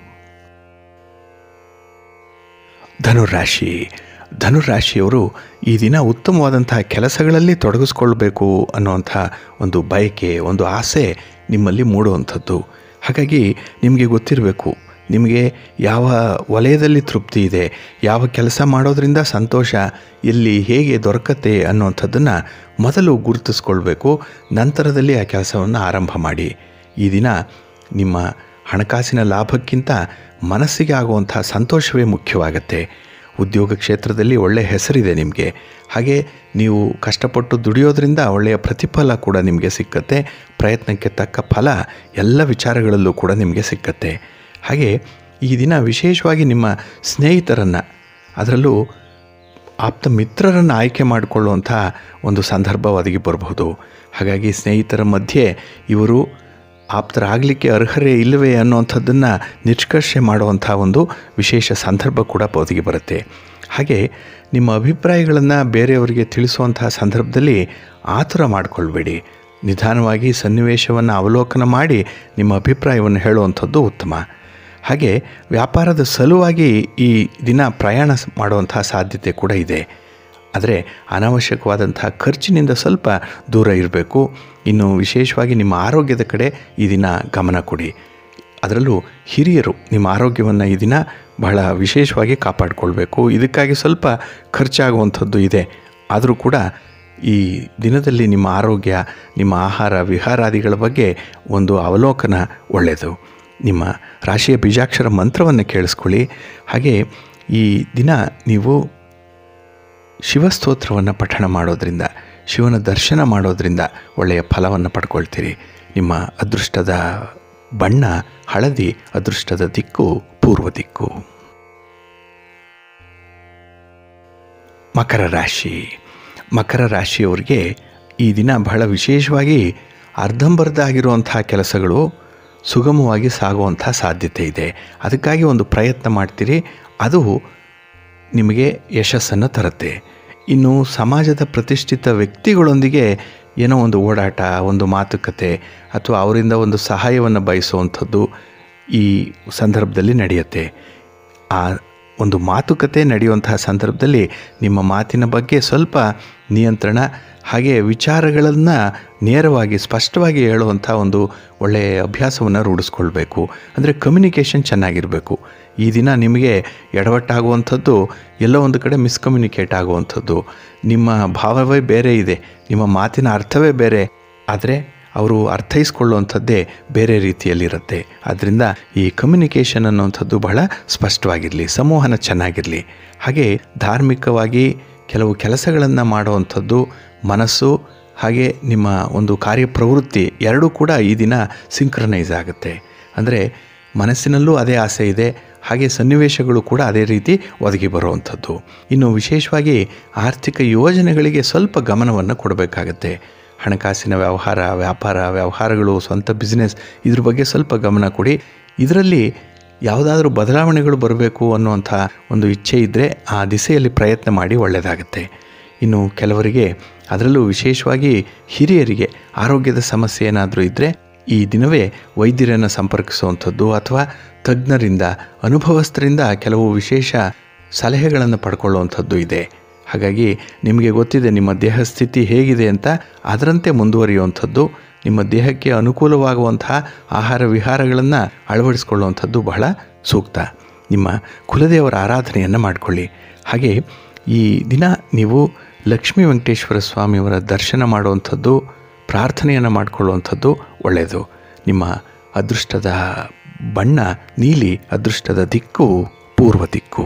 ಧನುರಾಶಿ ಧನುರಾಶಿಯವರು ಈ ದಿನ ಉತ್ತಮವಾದಂತಹ ಕೆಲಸಗಳಲ್ಲಿ ತೊಡಗಿಸ್ಕೊಳ್ಬೇಕು ಅನ್ನುವಂಥ ಒಂದು ಬಯಕೆ ಒಂದು ಆಸೆ ನಿಮ್ಮಲ್ಲಿ ಮೂಡುವಂಥದ್ದು ಹಾಗಾಗಿ ನಿಮಗೆ ಗೊತ್ತಿರಬೇಕು ನಿಮಗೆ ಯಾವ ವಲಯದಲ್ಲಿ ತೃಪ್ತಿ ಇದೆ ಯಾವ ಕೆಲಸ ಮಾಡೋದರಿಂದ ಸಂತೋಷ ಎಲ್ಲಿ ಹೇಗೆ ದೊರಕತ್ತೆ ಅನ್ನುವಂಥದ್ದನ್ನು ಮೊದಲು ಗುರುತಿಸ್ಕೊಳ್ಬೇಕು ನಂತರದಲ್ಲಿ ಆ ಕೆಲಸವನ್ನು ಆರಂಭ ಮಾಡಿ ಈ ದಿನ ನಿಮ್ಮ ಹಣಕಾಸಿನ ಲಾಭಕ್ಕಿಂತ ಮನಸ್ಸಿಗೆ ಆಗುವಂಥ ಸಂತೋಷವೇ ಮುಖ್ಯವಾಗತ್ತೆ ಉದ್ಯೋಗ ಕ್ಷೇತ್ರದಲ್ಲಿ ಒಳ್ಳೆಯ ಹೆಸರಿದೆ ನಿಮಗೆ ಹಾಗೆ ನೀವು ಕಷ್ಟಪಟ್ಟು ದುಡಿಯೋದ್ರಿಂದ ಒಳ್ಳೆಯ ಪ್ರತಿಫಲ ಕೂಡ ನಿಮಗೆ ಸಿಕ್ಕತ್ತೆ ಪ್ರಯತ್ನಕ್ಕೆ ತಕ್ಕ ಫಲ ಎಲ್ಲ ವಿಚಾರಗಳಲ್ಲೂ ಕೂಡ ನಿಮಗೆ ಸಿಕ್ಕತ್ತೆ ಹಾಗೆ ಈ ದಿನ ವಿಶೇಷವಾಗಿ ನಿಮ್ಮ ಸ್ನೇಹಿತರನ್ನು ಅದರಲ್ಲೂ ಆಪ್ತ ಮಿತ್ರರನ್ನು ಆಯ್ಕೆ ಮಾಡಿಕೊಳ್ಳುವಂಥ ಒಂದು ಸಂದರ್ಭ ಒದಗಿ ಬರಬಹುದು ಹಾಗಾಗಿ ಸ್ನೇಹಿತರ ಮಧ್ಯೆ ಇವರು ಆಪ್ತರಾಗಲಿಕ್ಕೆ ಅರ್ಹರೇ ಇಲ್ಲವೇ ಅನ್ನುವಂಥದ್ದನ್ನು ನಿಷ್ಕರ್ಷೆ ಮಾಡುವಂಥ ಒಂದು ವಿಶೇಷ ಸಂದರ್ಭ ಕೂಡ ಒದಗಿ ಬರುತ್ತೆ ಹಾಗೆ ನಿಮ್ಮ ಅಭಿಪ್ರಾಯಗಳನ್ನು ಬೇರೆಯವರಿಗೆ ತಿಳಿಸುವಂತಹ ಸಂದರ್ಭದಲ್ಲಿ ಆತುರ ಮಾಡಿಕೊಳ್ಬೇಡಿ ನಿಧಾನವಾಗಿ ಸನ್ನಿವೇಶವನ್ನು ಅವಲೋಕನ ಮಾಡಿ ನಿಮ್ಮ ಅಭಿಪ್ರಾಯವನ್ನು ಹೇಳುವಂಥದ್ದು ಉತ್ತಮ ಹಾಗೆ ವ್ಯಾಪಾರದ ಸಲುವಾಗಿ ಈ ದಿನ ಪ್ರಯಾಣ ಮಾಡುವಂಥ ಸಾಧ್ಯತೆ ಕೂಡ ಇದೆ ಆದರೆ ಅನಾವಶ್ಯಕವಾದಂಥ ಖರ್ಚಿನಿಂದ ಸ್ವಲ್ಪ ದೂರ ಇರಬೇಕು ಇನ್ನು ವಿಶೇಷವಾಗಿ ನಿಮ್ಮ ಆರೋಗ್ಯದ ಕಡೆ ಈ ದಿನ ಗಮನ ಕೊಡಿ ಅದರಲ್ಲೂ ಹಿರಿಯರು ನಿಮ್ಮ ಆರೋಗ್ಯವನ್ನು ಈ ದಿನ ಬಹಳ ವಿಶೇಷವಾಗಿ ಕಾಪಾಡಿಕೊಳ್ಬೇಕು ಇದಕ್ಕಾಗಿ ಸ್ವಲ್ಪ ಖರ್ಚಾಗುವಂಥದ್ದು ಇದೆ ಆದರೂ ಕೂಡ ಈ ದಿನದಲ್ಲಿ ನಿಮ್ಮ ಆರೋಗ್ಯ ನಿಮ್ಮ ಆಹಾರ ವಿಹಾರಾದಿಗಳ ಬಗ್ಗೆ ಒಂದು ಅವಲೋಕನ ಒಳ್ಳೆಯದು ನಿಮ್ಮ ರಾಶಿಯ ಬೀಜಾಕ್ಷರ ಮಂತ್ರವನ್ನು ಕೇಳಿಸ್ಕೊಳ್ಳಿ ಹಾಗೆ ಈ ದಿನ ನೀವು ಶಿವಸ್ತೋತ್ರವನ್ನು ಪಠಣ ಮಾಡೋದ್ರಿಂದ ಶಿವನ ದರ್ಶನ ಮಾಡೋದ್ರಿಂದ ಒಳ್ಳೆಯ ಫಲವನ್ನು ಪಡ್ಕೊಳ್ತೀರಿ ನಿಮ್ಮ ಅದೃಷ್ಟದ ಬಣ್ಣ ಹಳದಿ ಅದೃಷ್ಟದ ದಿಕ್ಕು ಪೂರ್ವ ದಿಕ್ಕು ಮಕರ ರಾಶಿ ಮಕರ ರಾಶಿಯವರಿಗೆ ಈ ದಿನ ಬಹಳ ವಿಶೇಷವಾಗಿ ಅರ್ಧಂಬರ್ಧ ಆಗಿರುವಂಥ ಕೆಲಸಗಳು ಸುಗಮವಾಗಿ ಸಾಗುವಂಥ ಸಾಧ್ಯತೆ ಇದೆ ಅದಕ್ಕಾಗಿ ಒಂದು ಪ್ರಯತ್ನ ಮಾಡ್ತೀರಿ ಅದು ನಿಮಗೆ ಯಶಸ್ಸನ್ನು ತರುತ್ತೆ ಇನ್ನು ಸಮಾಜದ ಪ್ರತಿಷ್ಠಿತ ವ್ಯಕ್ತಿಗಳೊಂದಿಗೆ ಏನೋ ಒಂದು ಓಡಾಟ ಒಂದು ಮಾತುಕತೆ ಅಥವಾ ಅವರಿಂದ ಒಂದು ಸಹಾಯವನ್ನು ಬಯಸುವಂಥದ್ದು ಈ ಸಂದರ್ಭದಲ್ಲಿ ನಡೆಯುತ್ತೆ ಆ ಒಂದು ಮಾತುಕತೆ ನಡೆಯುವಂತಹ ಸಂದರ್ಭದಲ್ಲಿ ನಿಮ್ಮ ಮಾತಿನ ಬಗ್ಗೆ ಸ್ವಲ್ಪ ನಿಯಂತ್ರಣ ಹಾಗೆ ವಿಚಾರಗಳನ್ನು ನೇರವಾಗಿ ಸ್ಪಷ್ಟವಾಗಿ ಹೇಳುವಂಥ ಒಂದು ಒಳ್ಳೆಯ ಅಭ್ಯಾಸವನ್ನು ರೂಢಿಸ್ಕೊಳ್ಬೇಕು ಅಂದರೆ ಕಮ್ಯುನಿಕೇಷನ್ ಚೆನ್ನಾಗಿರಬೇಕು ಈ ದಿನ ನಿಮಗೆ ಎಡವಟ್ಟಾಗುವಂಥದ್ದು ಎಲ್ಲೋ ಒಂದು ಕಡೆ ಮಿಸ್ಕಮ್ಯುನಿಕೇಟ್ ಆಗುವಂಥದ್ದು ನಿಮ್ಮ ಭಾವವೇ ಬೇರೆ ಇದೆ ನಿಮ್ಮ ಮಾತಿನ ಅರ್ಥವೇ ಬೇರೆ ಆದರೆ ಅವರು ಅರ್ಥೈಸ್ಕೊಳ್ಳುವಂಥದ್ದೇ ಬೇರೆ ರೀತಿಯಲ್ಲಿರುತ್ತೆ ಆದ್ದರಿಂದ ಈ ಕಮ್ಯುನಿಕೇಷನ್ ಅನ್ನುವಂಥದ್ದು ಬಹಳ ಸ್ಪಷ್ಟವಾಗಿರಲಿ ಸಂವಹನ ಚೆನ್ನಾಗಿರಲಿ ಹಾಗೆ ಧಾರ್ಮಿಕವಾಗಿ ಕೆಲವು ಕೆಲಸಗಳನ್ನು ಮಾಡುವಂಥದ್ದು ಮನಸ್ಸು ಹಾಗೆ ನಿಮ್ಮ ಒಂದು ಕಾರ್ಯಪ್ರವೃತ್ತಿ ಎರಡೂ ಕೂಡ ಈ ದಿನ ಸಿಂಕ್ರನೈಸ್ ಆಗುತ್ತೆ ಅಂದರೆ ಮನಸ್ಸಿನಲ್ಲೂ ಅದೇ ಆಸೆ ಇದೆ ಹಾಗೆ ಸನ್ನಿವೇಶಗಳು ಕೂಡ ಅದೇ ರೀತಿ ಒದಗಿ ಬರುವಂಥದ್ದು ಇನ್ನು ವಿಶೇಷವಾಗಿ ಆರ್ಥಿಕ ಯೋಜನೆಗಳಿಗೆ ಸ್ವಲ್ಪ ಗಮನವನ್ನು ಕೊಡಬೇಕಾಗತ್ತೆ ಹಣಕಾಸಿನ ವ್ಯವಹಾರ ವ್ಯಾಪಾರ ವ್ಯವಹಾರಗಳು ಸ್ವಂತ ಬಿಸ್ನೆಸ್ ಇದ್ರ ಬಗ್ಗೆ ಸ್ವಲ್ಪ ಗಮನ ಕೊಡಿ ಇದರಲ್ಲಿ ಯಾವುದಾದ್ರೂ ಬದಲಾವಣೆಗಳು ಬರಬೇಕು ಅನ್ನುವಂಥ ಒಂದು ಇಚ್ಛೆ ಇದ್ದರೆ ಆ ದಿಸೆಯಲ್ಲಿ ಪ್ರಯತ್ನ ಮಾಡಿ ಒಳ್ಳೆಯದಾಗುತ್ತೆ ಇನ್ನು ಕೆಲವರಿಗೆ ಅದರಲ್ಲೂ ವಿಶೇಷವಾಗಿ ಹಿರಿಯರಿಗೆ ಆರೋಗ್ಯದ ಸಮಸ್ಯೆ ಏನಾದರೂ ಇದ್ದರೆ ಈ ದಿನವೇ ವೈದ್ಯರನ್ನು ಸಂಪರ್ಕಿಸುವಂಥದ್ದು ಅಥವಾ ತಜ್ಞರಿಂದ ಅನುಭವಸ್ಥರಿಂದ ಕೆಲವು ವಿಶೇಷ ಸಲಹೆಗಳನ್ನು ಪಡ್ಕೊಳ್ಳುವಂಥದ್ದು ಇದೆ ಹಾಗಾಗಿ ನಿಮಗೆ ಗೊತ್ತಿದೆ ನಿಮ್ಮ ದೇಹ ಸ್ಥಿತಿ ಹೇಗಿದೆ ಅಂತ ಅದರಂತೆ ಮುಂದುವರಿಯುವಂಥದ್ದು ನಿಮ್ಮ ದೇಹಕ್ಕೆ ಅನುಕೂಲವಾಗುವಂತಹ ಆಹಾರ ವಿಹಾರಗಳನ್ನು ಅಳವಡಿಸ್ಕೊಳ್ಳುವಂಥದ್ದು ಬಹಳ ಸೂಕ್ತ ನಿಮ್ಮ ಕುಲದೇವರ ಆರಾಧನೆಯನ್ನು ಮಾಡಿಕೊಳ್ಳಿ ಹಾಗೆ ಈ ದಿನ ನೀವು ಲಕ್ಷ್ಮೀ ವೆಂಕಟೇಶ್ವರ ಸ್ವಾಮಿಯವರ ದರ್ಶನ ಮಾಡುವಂಥದ್ದು ಪ್ರಾರ್ಥನೆಯನ್ನು ಮಾಡಿಕೊಳ್ಳುವಂಥದ್ದು ಒಳ್ಳೆಯದು ನಿಮ್ಮ ಅದೃಷ್ಟದ ಬಣ್ಣ ನೀಲಿ ಅದೃಷ್ಟದ ದಿಕ್ಕು ಪೂರ್ವ ದಿಕ್ಕು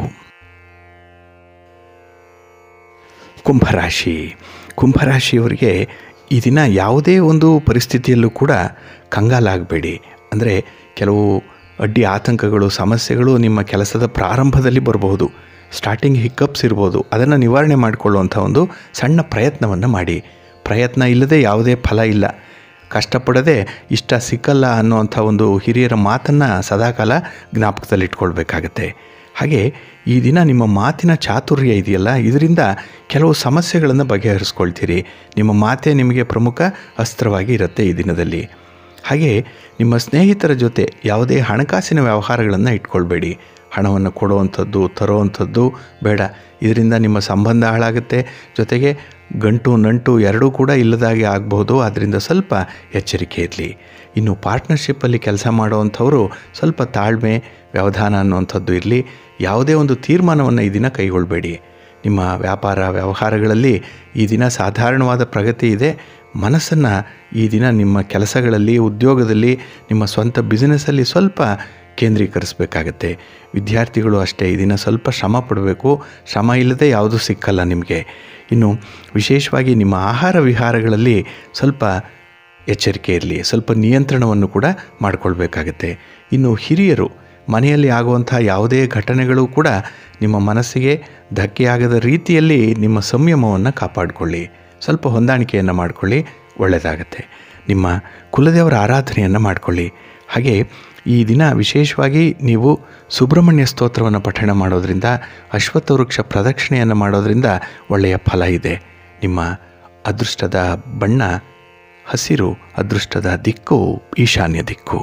ಕುಂಭರಾಶಿ ಕುಂಭರಾಶಿಯವರಿಗೆ ಈ ದಿನ ಯಾವುದೇ ಒಂದು ಪರಿಸ್ಥಿತಿಯಲ್ಲೂ ಕೂಡ ಕಂಗಾಲಾಗಬೇಡಿ ಅಂದರೆ ಕೆಲವು ಅಡ್ಡಿ ಆತಂಕಗಳು ಸಮಸ್ಯೆಗಳು ನಿಮ್ಮ ಕೆಲಸದ ಪ್ರಾರಂಭದಲ್ಲಿ ಬರಬಹುದು ಸ್ಟಾರ್ಟಿಂಗ್ ಹಿಕ್ಕಪ್ಸ್ ಇರ್ಬೋದು ಅದನ್ನು ನಿವಾರಣೆ ಮಾಡಿಕೊಳ್ಳುವಂಥ ಒಂದು ಸಣ್ಣ ಪ್ರಯತ್ನವನ್ನು ಮಾಡಿ ಪ್ರಯತ್ನ ಇಲ್ಲದೆ ಯಾವುದೇ ಫಲ ಇಲ್ಲ ಕಷ್ಟಪಡದೆ ಇಷ್ಟ ಸಿಕ್ಕಲ್ಲ ಅನ್ನುವಂಥ ಒಂದು ಹಿರಿಯರ ಮಾತನ್ನು ಸದಾಕಾಲ ಜ್ಞಾಪಕದಲ್ಲಿಟ್ಕೊಳ್ಬೇಕಾಗತ್ತೆ ಹಾಗೆ ಈ ದಿನ ನಿಮ್ಮ ಮಾತಿನ ಚಾತುರ್ಯ ಇದೆಯಲ್ಲ ಇದರಿಂದ ಕೆಲವು ಸಮಸ್ಯೆಗಳನ್ನು ಬಗೆಹರಿಸ್ಕೊಳ್ತೀರಿ ನಿಮ್ಮ ಮಾತೇ ನಿಮಗೆ ಪ್ರಮುಖ ಅಸ್ತ್ರವಾಗಿ ಇರುತ್ತೆ ಈ ದಿನದಲ್ಲಿ ಹಾಗೆ ನಿಮ್ಮ ಸ್ನೇಹಿತರ ಜೊತೆ ಯಾವುದೇ ಹಣಕಾಸಿನ ವ್ಯವಹಾರಗಳನ್ನು ಇಟ್ಕೊಳ್ಬೇಡಿ ಹಣವನ್ನು ಕೊಡುವಂಥದ್ದು ತರುವಂಥದ್ದು ಬೇಡ ಇದರಿಂದ ನಿಮ್ಮ ಸಂಬಂಧ ಹಾಳಾಗುತ್ತೆ ಜೊತೆಗೆ ಗಂಟು ನಂಟು ಎರಡೂ ಕೂಡ ಇಲ್ಲದಾಗೆ ಆಗ್ಬೋದು ಅದರಿಂದ ಸ್ವಲ್ಪ ಎಚ್ಚರಿಕೆ ಇರಲಿ ಇನ್ನು ಪಾರ್ಟ್ನರ್ಶಿಪ್ಪಲ್ಲಿ ಕೆಲಸ ಮಾಡುವಂಥವರು ಸ್ವಲ್ಪ ತಾಳ್ಮೆ ವ್ಯವಧಾನ ಅನ್ನುವಂಥದ್ದು ಇರಲಿ ಯಾವುದೇ ಒಂದು ತೀರ್ಮಾನವನ್ನು ಈ ದಿನ ಕೈಗೊಳ್ಳಬೇಡಿ ನಿಮ್ಮ ವ್ಯಾಪಾರ ವ್ಯವಹಾರಗಳಲ್ಲಿ ಈ ದಿನ ಸಾಧಾರಣವಾದ ಪ್ರಗತಿ ಇದೆ ಮನಸ್ಸನ್ನು ಈ ದಿನ ನಿಮ್ಮ ಕೆಲಸಗಳಲ್ಲಿ ಉದ್ಯೋಗದಲ್ಲಿ ನಿಮ್ಮ ಸ್ವಂತ ಬಿಸ್ನೆಸ್ಸಲ್ಲಿ ಸ್ವಲ್ಪ ಕೇಂದ್ರೀಕರಿಸಬೇಕಾಗತ್ತೆ ವಿದ್ಯಾರ್ಥಿಗಳು ಅಷ್ಟೇ ಈ ದಿನ ಸ್ವಲ್ಪ ಶ್ರಮ ಪಡಬೇಕು ಶ್ರಮ ಇಲ್ಲದೆ ಯಾವುದೂ ಸಿಕ್ಕಲ್ಲ ನಿಮಗೆ ಇನ್ನು ವಿಶೇಷವಾಗಿ ನಿಮ್ಮ ಆಹಾರ ವಿಹಾರಗಳಲ್ಲಿ ಸ್ವಲ್ಪ ಎಚ್ಚರಿಕೆ ಇರಲಿ ಸ್ವಲ್ಪ ನಿಯಂತ್ರಣವನ್ನು ಕೂಡ ಮಾಡಿಕೊಳ್ಬೇಕಾಗತ್ತೆ ಇನ್ನು ಹಿರಿಯರು ಮನೆಯಲ್ಲಿ ಆಗುವಂಥ ಯಾವುದೇ ಘಟನೆಗಳು ಕೂಡ ನಿಮ್ಮ ಮನಸ್ಸಿಗೆ ಧಕ್ಕೆಯಾಗದ ರೀತಿಯಲ್ಲಿ ನಿಮ್ಮ ಸಂಯಮವನ್ನು ಕಾಪಾಡಿಕೊಳ್ಳಿ ಸ್ವಲ್ಪ ಹೊಂದಾಣಿಕೆಯನ್ನು ಮಾಡಿಕೊಳ್ಳಿ ಒಳ್ಳೆಯದಾಗತ್ತೆ ನಿಮ್ಮ ಕುಲದೇವರ ಆರಾಧನೆಯನ್ನು ಮಾಡಿಕೊಳ್ಳಿ ಹಾಗೆ ಈ ದಿನ ವಿಶೇಷವಾಗಿ ನೀವು ಸುಬ್ರಹ್ಮಣ್ಯ ಸ್ತೋತ್ರವನ್ನು ಪಠಣ ಮಾಡೋದರಿಂದ ಅಶ್ವತ್ಥ ವೃಕ್ಷ ಪ್ರದಕ್ಷಿಣೆಯನ್ನು ಮಾಡೋದರಿಂದ ಒಳ್ಳೆಯ ಫಲ ಇದೆ ನಿಮ್ಮ ಅದೃಷ್ಟದ ಬಣ್ಣ ಹಸಿರು ಅದೃಷ್ಟದ ದಿಕ್ಕು ಈಶಾನ್ಯ ದಿಕ್ಕು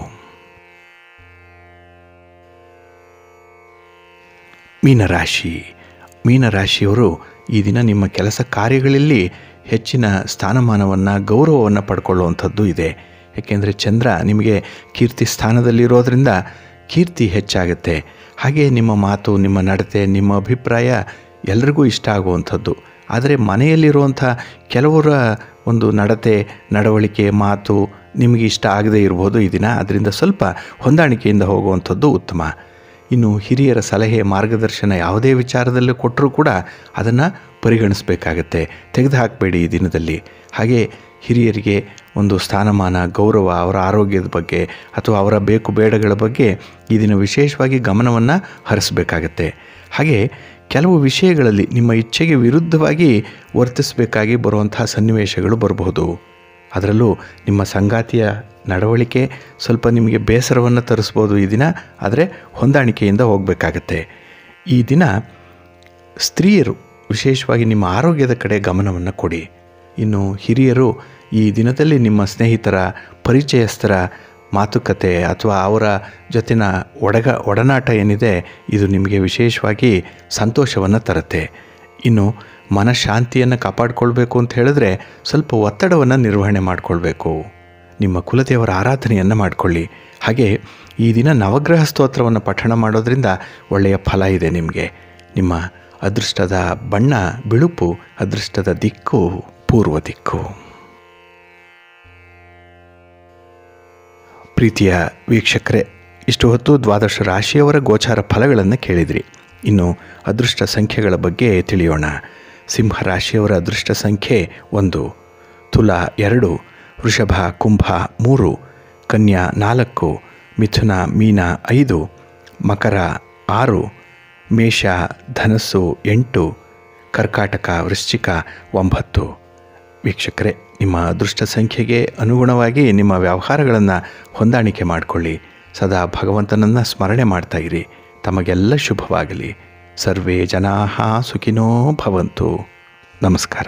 ಮೀನರಾಶಿ ಮೀನರಾಶಿಯವರು ಈ ದಿನ ನಿಮ್ಮ ಕೆಲಸ ಕಾರ್ಯಗಳಲ್ಲಿ ಹೆಚ್ಚಿನ ಸ್ಥಾನಮಾನವನ್ನು ಗೌರವವನ್ನು ಪಡ್ಕೊಳ್ಳುವಂಥದ್ದು ಇದೆ ಏಕೆಂದರೆ ಚಂದ್ರ ನಿಮಗೆ ಕೀರ್ತಿ ಸ್ಥಾನದಲ್ಲಿರೋದ್ರಿಂದ ಕೀರ್ತಿ ಹೆಚ್ಚಾಗುತ್ತೆ ಹಾಗೆ ನಿಮ್ಮ ಮಾತು ನಿಮ್ಮ ನಡತೆ ನಿಮ್ಮ ಅಭಿಪ್ರಾಯ ಎಲ್ರಿಗೂ ಇಷ್ಟ ಆಗುವಂಥದ್ದು ಆದರೆ ಮನೆಯಲ್ಲಿರುವಂಥ ಕೆಲವರ ಒಂದು ನಡತೆ ನಡವಳಿಕೆ ಮಾತು ನಿಮಗೆ ಇಷ್ಟ ಆಗದೇ ಇರ್ಬೋದು ಈ ದಿನ ಅದರಿಂದ ಸ್ವಲ್ಪ ಹೊಂದಾಣಿಕೆಯಿಂದ ಹೋಗುವಂಥದ್ದು ಉತ್ತಮ ಇನ್ನು ಹಿರಿಯರ ಸಲಹೆ ಮಾರ್ಗದರ್ಶನ ಯಾವುದೇ ವಿಚಾರದಲ್ಲೂ ಕೊಟ್ಟರೂ ಕೂಡ ಅದನ್ನು ಪರಿಗಣಿಸಬೇಕಾಗತ್ತೆ ತೆಗೆದು ಹಾಕಬೇಡಿ ಈ ದಿನದಲ್ಲಿ ಹಾಗೆ ಹಿರಿಯರಿಗೆ ಒಂದು ಸ್ಥಾನಮಾನ ಗೌರವ ಅವರ ಆರೋಗ್ಯದ ಬಗ್ಗೆ ಅಥವಾ ಅವರ ಬೇಕು ಬೇಡಗಳ ಬಗ್ಗೆ ಈ ದಿನ ವಿಶೇಷವಾಗಿ ಗಮನವನ್ನು ಹರಿಸಬೇಕಾಗತ್ತೆ ಹಾಗೆ ಕೆಲವು ವಿಷಯಗಳಲ್ಲಿ ನಿಮ್ಮ ಇಚ್ಛೆಗೆ ವಿರುದ್ಧವಾಗಿ ವರ್ತಿಸಬೇಕಾಗಿ ಬರುವಂತಹ ಸನ್ನಿವೇಶಗಳು ಬರಬಹುದು ಅದರಲ್ಲೂ ನಿಮ್ಮ ಸಂಗಾತಿಯ ನಡವಳಿಕೆ ಸ್ವಲ್ಪ ನಿಮಗೆ ಬೇಸರವನ್ನು ತರಿಸ್ಬೋದು ಈ ದಿನ ಆದರೆ ಹೊಂದಾಣಿಕೆಯಿಂದ ಹೋಗಬೇಕಾಗತ್ತೆ ಈ ದಿನ ಸ್ತ್ರೀಯರು ವಿಶೇಷವಾಗಿ ನಿಮ್ಮ ಆರೋಗ್ಯದ ಕಡೆ ಗಮನವನ್ನು ಕೊಡಿ ಇನ್ನು ಹಿರಿಯರು ಈ ದಿನದಲ್ಲಿ ನಿಮ್ಮ ಸ್ನೇಹಿತರ ಪರಿಚಯಸ್ಥರ ಮಾತುಕತೆ ಅಥವಾ ಅವರ ಜೊತೆನ ಒಡಗ ಒಡನಾಟ ಏನಿದೆ ಇದು ನಿಮಗೆ ವಿಶೇಷವಾಗಿ ಸಂತೋಷವನ್ನು ತರುತ್ತೆ ಇನ್ನು ಮನಃಶಾಂತಿಯನ್ನು ಕಾಪಾಡಿಕೊಳ್ಬೇಕು ಅಂತ ಹೇಳಿದ್ರೆ ಸ್ವಲ್ಪ ಒತ್ತಡವನ್ನು ನಿರ್ವಹಣೆ ಮಾಡಿಕೊಳ್ಬೇಕು ನಿಮ್ಮ ಕುಲದೇವರ ಆರಾಧನೆಯನ್ನು ಮಾಡಿಕೊಳ್ಳಿ ಹಾಗೆ ಈ ದಿನ ನವಗ್ರಹ ಸ್ತೋತ್ರವನ್ನು ಪಠಣ ಮಾಡೋದ್ರಿಂದ ಒಳ್ಳೆಯ ಫಲ ಇದೆ ನಿಮಗೆ ನಿಮ್ಮ ಅದೃಷ್ಟದ ಬಣ್ಣ ಬಿಳುಪು ಅದೃಷ್ಟದ ದಿಕ್ಕು ಪೂರ್ವ ದಿಕ್ಕು ಪ್ರೀತಿಯ ವೀಕ್ಷಕರೇ ಇಷ್ಟು ಹೊತ್ತು ದ್ವಾದಶ ರಾಶಿಯವರ ಗೋಚಾರ ಫಲಗಳನ್ನು ಕೇಳಿದ್ರಿ ಇನ್ನು ಅದೃಷ್ಟ ಸಂಖ್ಯೆಗಳ ಬಗ್ಗೆ ತಿಳಿಯೋಣ ಸಿಂಹ ರಾಶಿಯವರ ಅದೃಷ್ಟ ಸಂಖ್ಯೆ ಒಂದು ತುಲಾ ಎರಡು ವೃಷಭ ಕುಂಭ ಮೂರು ಕನ್ಯಾ ನಾಲ್ಕು ಮಿಥುನ ಮೀನ ಐದು ಮಕರ ಆರು ಮೇಷ ಧನಸ್ಸು ಎಂಟು ಕರ್ಕಾಟಕ ವೃಶ್ಚಿಕ ಒಂಬತ್ತು ವೀಕ್ಷಕರೇ ನಿಮ್ಮ ಅದೃಷ್ಟ ಸಂಖ್ಯೆಗೆ ಅನುಗುಣವಾಗಿ ನಿಮ್ಮ ವ್ಯವಹಾರಗಳನ್ನು ಹೊಂದಾಣಿಕೆ ಮಾಡಿಕೊಳ್ಳಿ ಸದಾ ಭಗವಂತನನ್ನು ಸ್ಮರಣೆ ಮಾಡ್ತಾ ಇರಿ ತಮಗೆಲ್ಲ ಶುಭವಾಗಲಿ ಸರ್ವೇ ಜನಾ ಸುಖಿನೋ ಭವಂತು ನಮಸ್ಕಾರ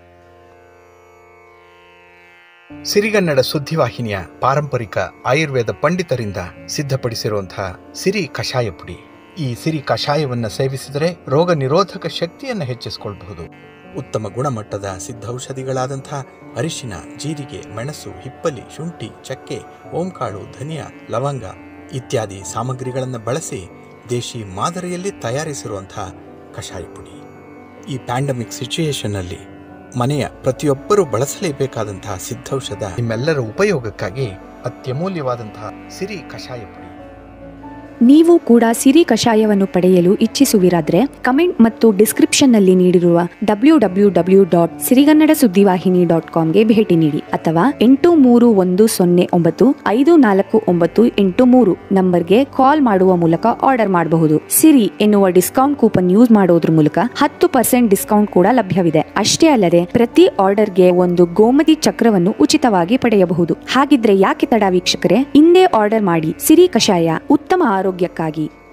ಸಿರಿಗನ್ನಡ ಸುದ್ದಿವಾಹಿನಿಯ ಪಾರಂಪರಿಕ ಆಯುರ್ವೇದ ಪಂಡಿತರಿಂದ ಸಿದ್ಧಪಡಿಸಿರುವಂತಹ ಸಿರಿ ಕಷಾಯ ಪುಡಿ ಈ ಸಿರಿ ಕಷಾಯವನ್ನು ಸೇವಿಸಿದರೆ ರೋಗ ನಿರೋಧಕ ಶಕ್ತಿಯನ್ನು ಹೆಚ್ಚಿಸಿಕೊಳ್ಳಬಹುದು ಉತ್ತಮ ಗುಣಮಟ್ಟದ ಸಿದ್ಧೌಷಧಿಗಳಾದಂಥ ಅರಿಶಿನ ಜೀರಿಗೆ ಮೆಣಸು ಹಿಪ್ಪಲಿ ಶುಂಠಿ ಚಕ್ಕೆ ಓಂಕಾಳು ಧನಿಯಾ ಲವಂಗ ಇತ್ಯಾದಿ ಸಾಮಗ್ರಿಗಳನ್ನು ಬಳಸಿ ದೇಶಿ ಮಾದರಿಯಲ್ಲಿ ತಯಾರಿಸಿರುವಂತಹ ಕಷಾಯ ಪುಡಿ ಈ ಪ್ಯಾಂಡಮಿಕ್ ಸಿಚುಯೇಷನ್ನಲ್ಲಿ ಮನೆಯ ಪ್ರತಿಯೊಬ್ಬರೂ ಬಳಸಲೇಬೇಕಾದಂತಹ ಸಿದ್ಧೌಷಧ ನಿಮ್ಮೆಲ್ಲರ ಉಪಯೋಗಕ್ಕಾಗಿ ಅತ್ಯಮೂಲ್ಯವಾದಂತಹ ಸಿರಿ ಕಷಾಯ ಪುಡಿ ನೀವು ಕೂಡ ಸಿರಿ ಕಷಾಯವನ್ನು ಪಡೆಯಲು ಇಚ್ಛಿಸುವಿರಾದ್ರೆ ಕಮೆಂಟ್ ಮತ್ತು ಡಿಸ್ಕ್ರಿಪ್ಷನ್ನಲ್ಲಿ ನೀಡಿರುವ W W W dot Sirigannada Suddivahini dot ಕಾಮ್ಗೆ ಭೇಟಿ ನೀಡಿ ಅಥವಾ ಎಂಟು ಮೂರು ಒಂದು ಸೊನ್ನೆ ಒಂಬತ್ತು ಐದು ನಾಲ್ಕು ಒಂಬತ್ತು ಎಂಟು ಮೂರು ನಂಬರ್ಗೆ ಕಾಲ್ ಮಾಡುವ ಮೂಲಕ ಆರ್ಡರ್ ಮಾಡಬಹುದು ಸಿರಿ ಎನ್ನುವ ಡಿಸ್ಕೌಂಟ್ ಕೂಪನ್ ಯೂಸ್ ಮಾಡೋದ್ರ ಮೂಲಕ ಹತ್ತು ಪರ್ಸೆಂಟ್ ಡಿಸ್ಕೌಂಟ್ ಕೂಡ ಲಭ್ಯವಿದೆ ಅಷ್ಟೇ ಅಲ್ಲದೆ ಪ್ರತಿ ಆರ್ಡರ್ಗೆ ಒಂದು ಗೋಮತಿ ಚಕ್ರವನ್ನು ಉಚಿತವಾಗಿ ಪಡೆಯಬಹುದು ಹಾಗಿದ್ರೆ ಯಾಕೆ ತಡ ವೀಕ್ಷಕರೇ ಇಂದೇ ಆರ್ಡರ್ ಮಾಡಿ ಸಿರಿ ಕಷಾಯ ಉತ್ತಮ ಆರೋಗ್ಯಕ್ಕಾಗಿ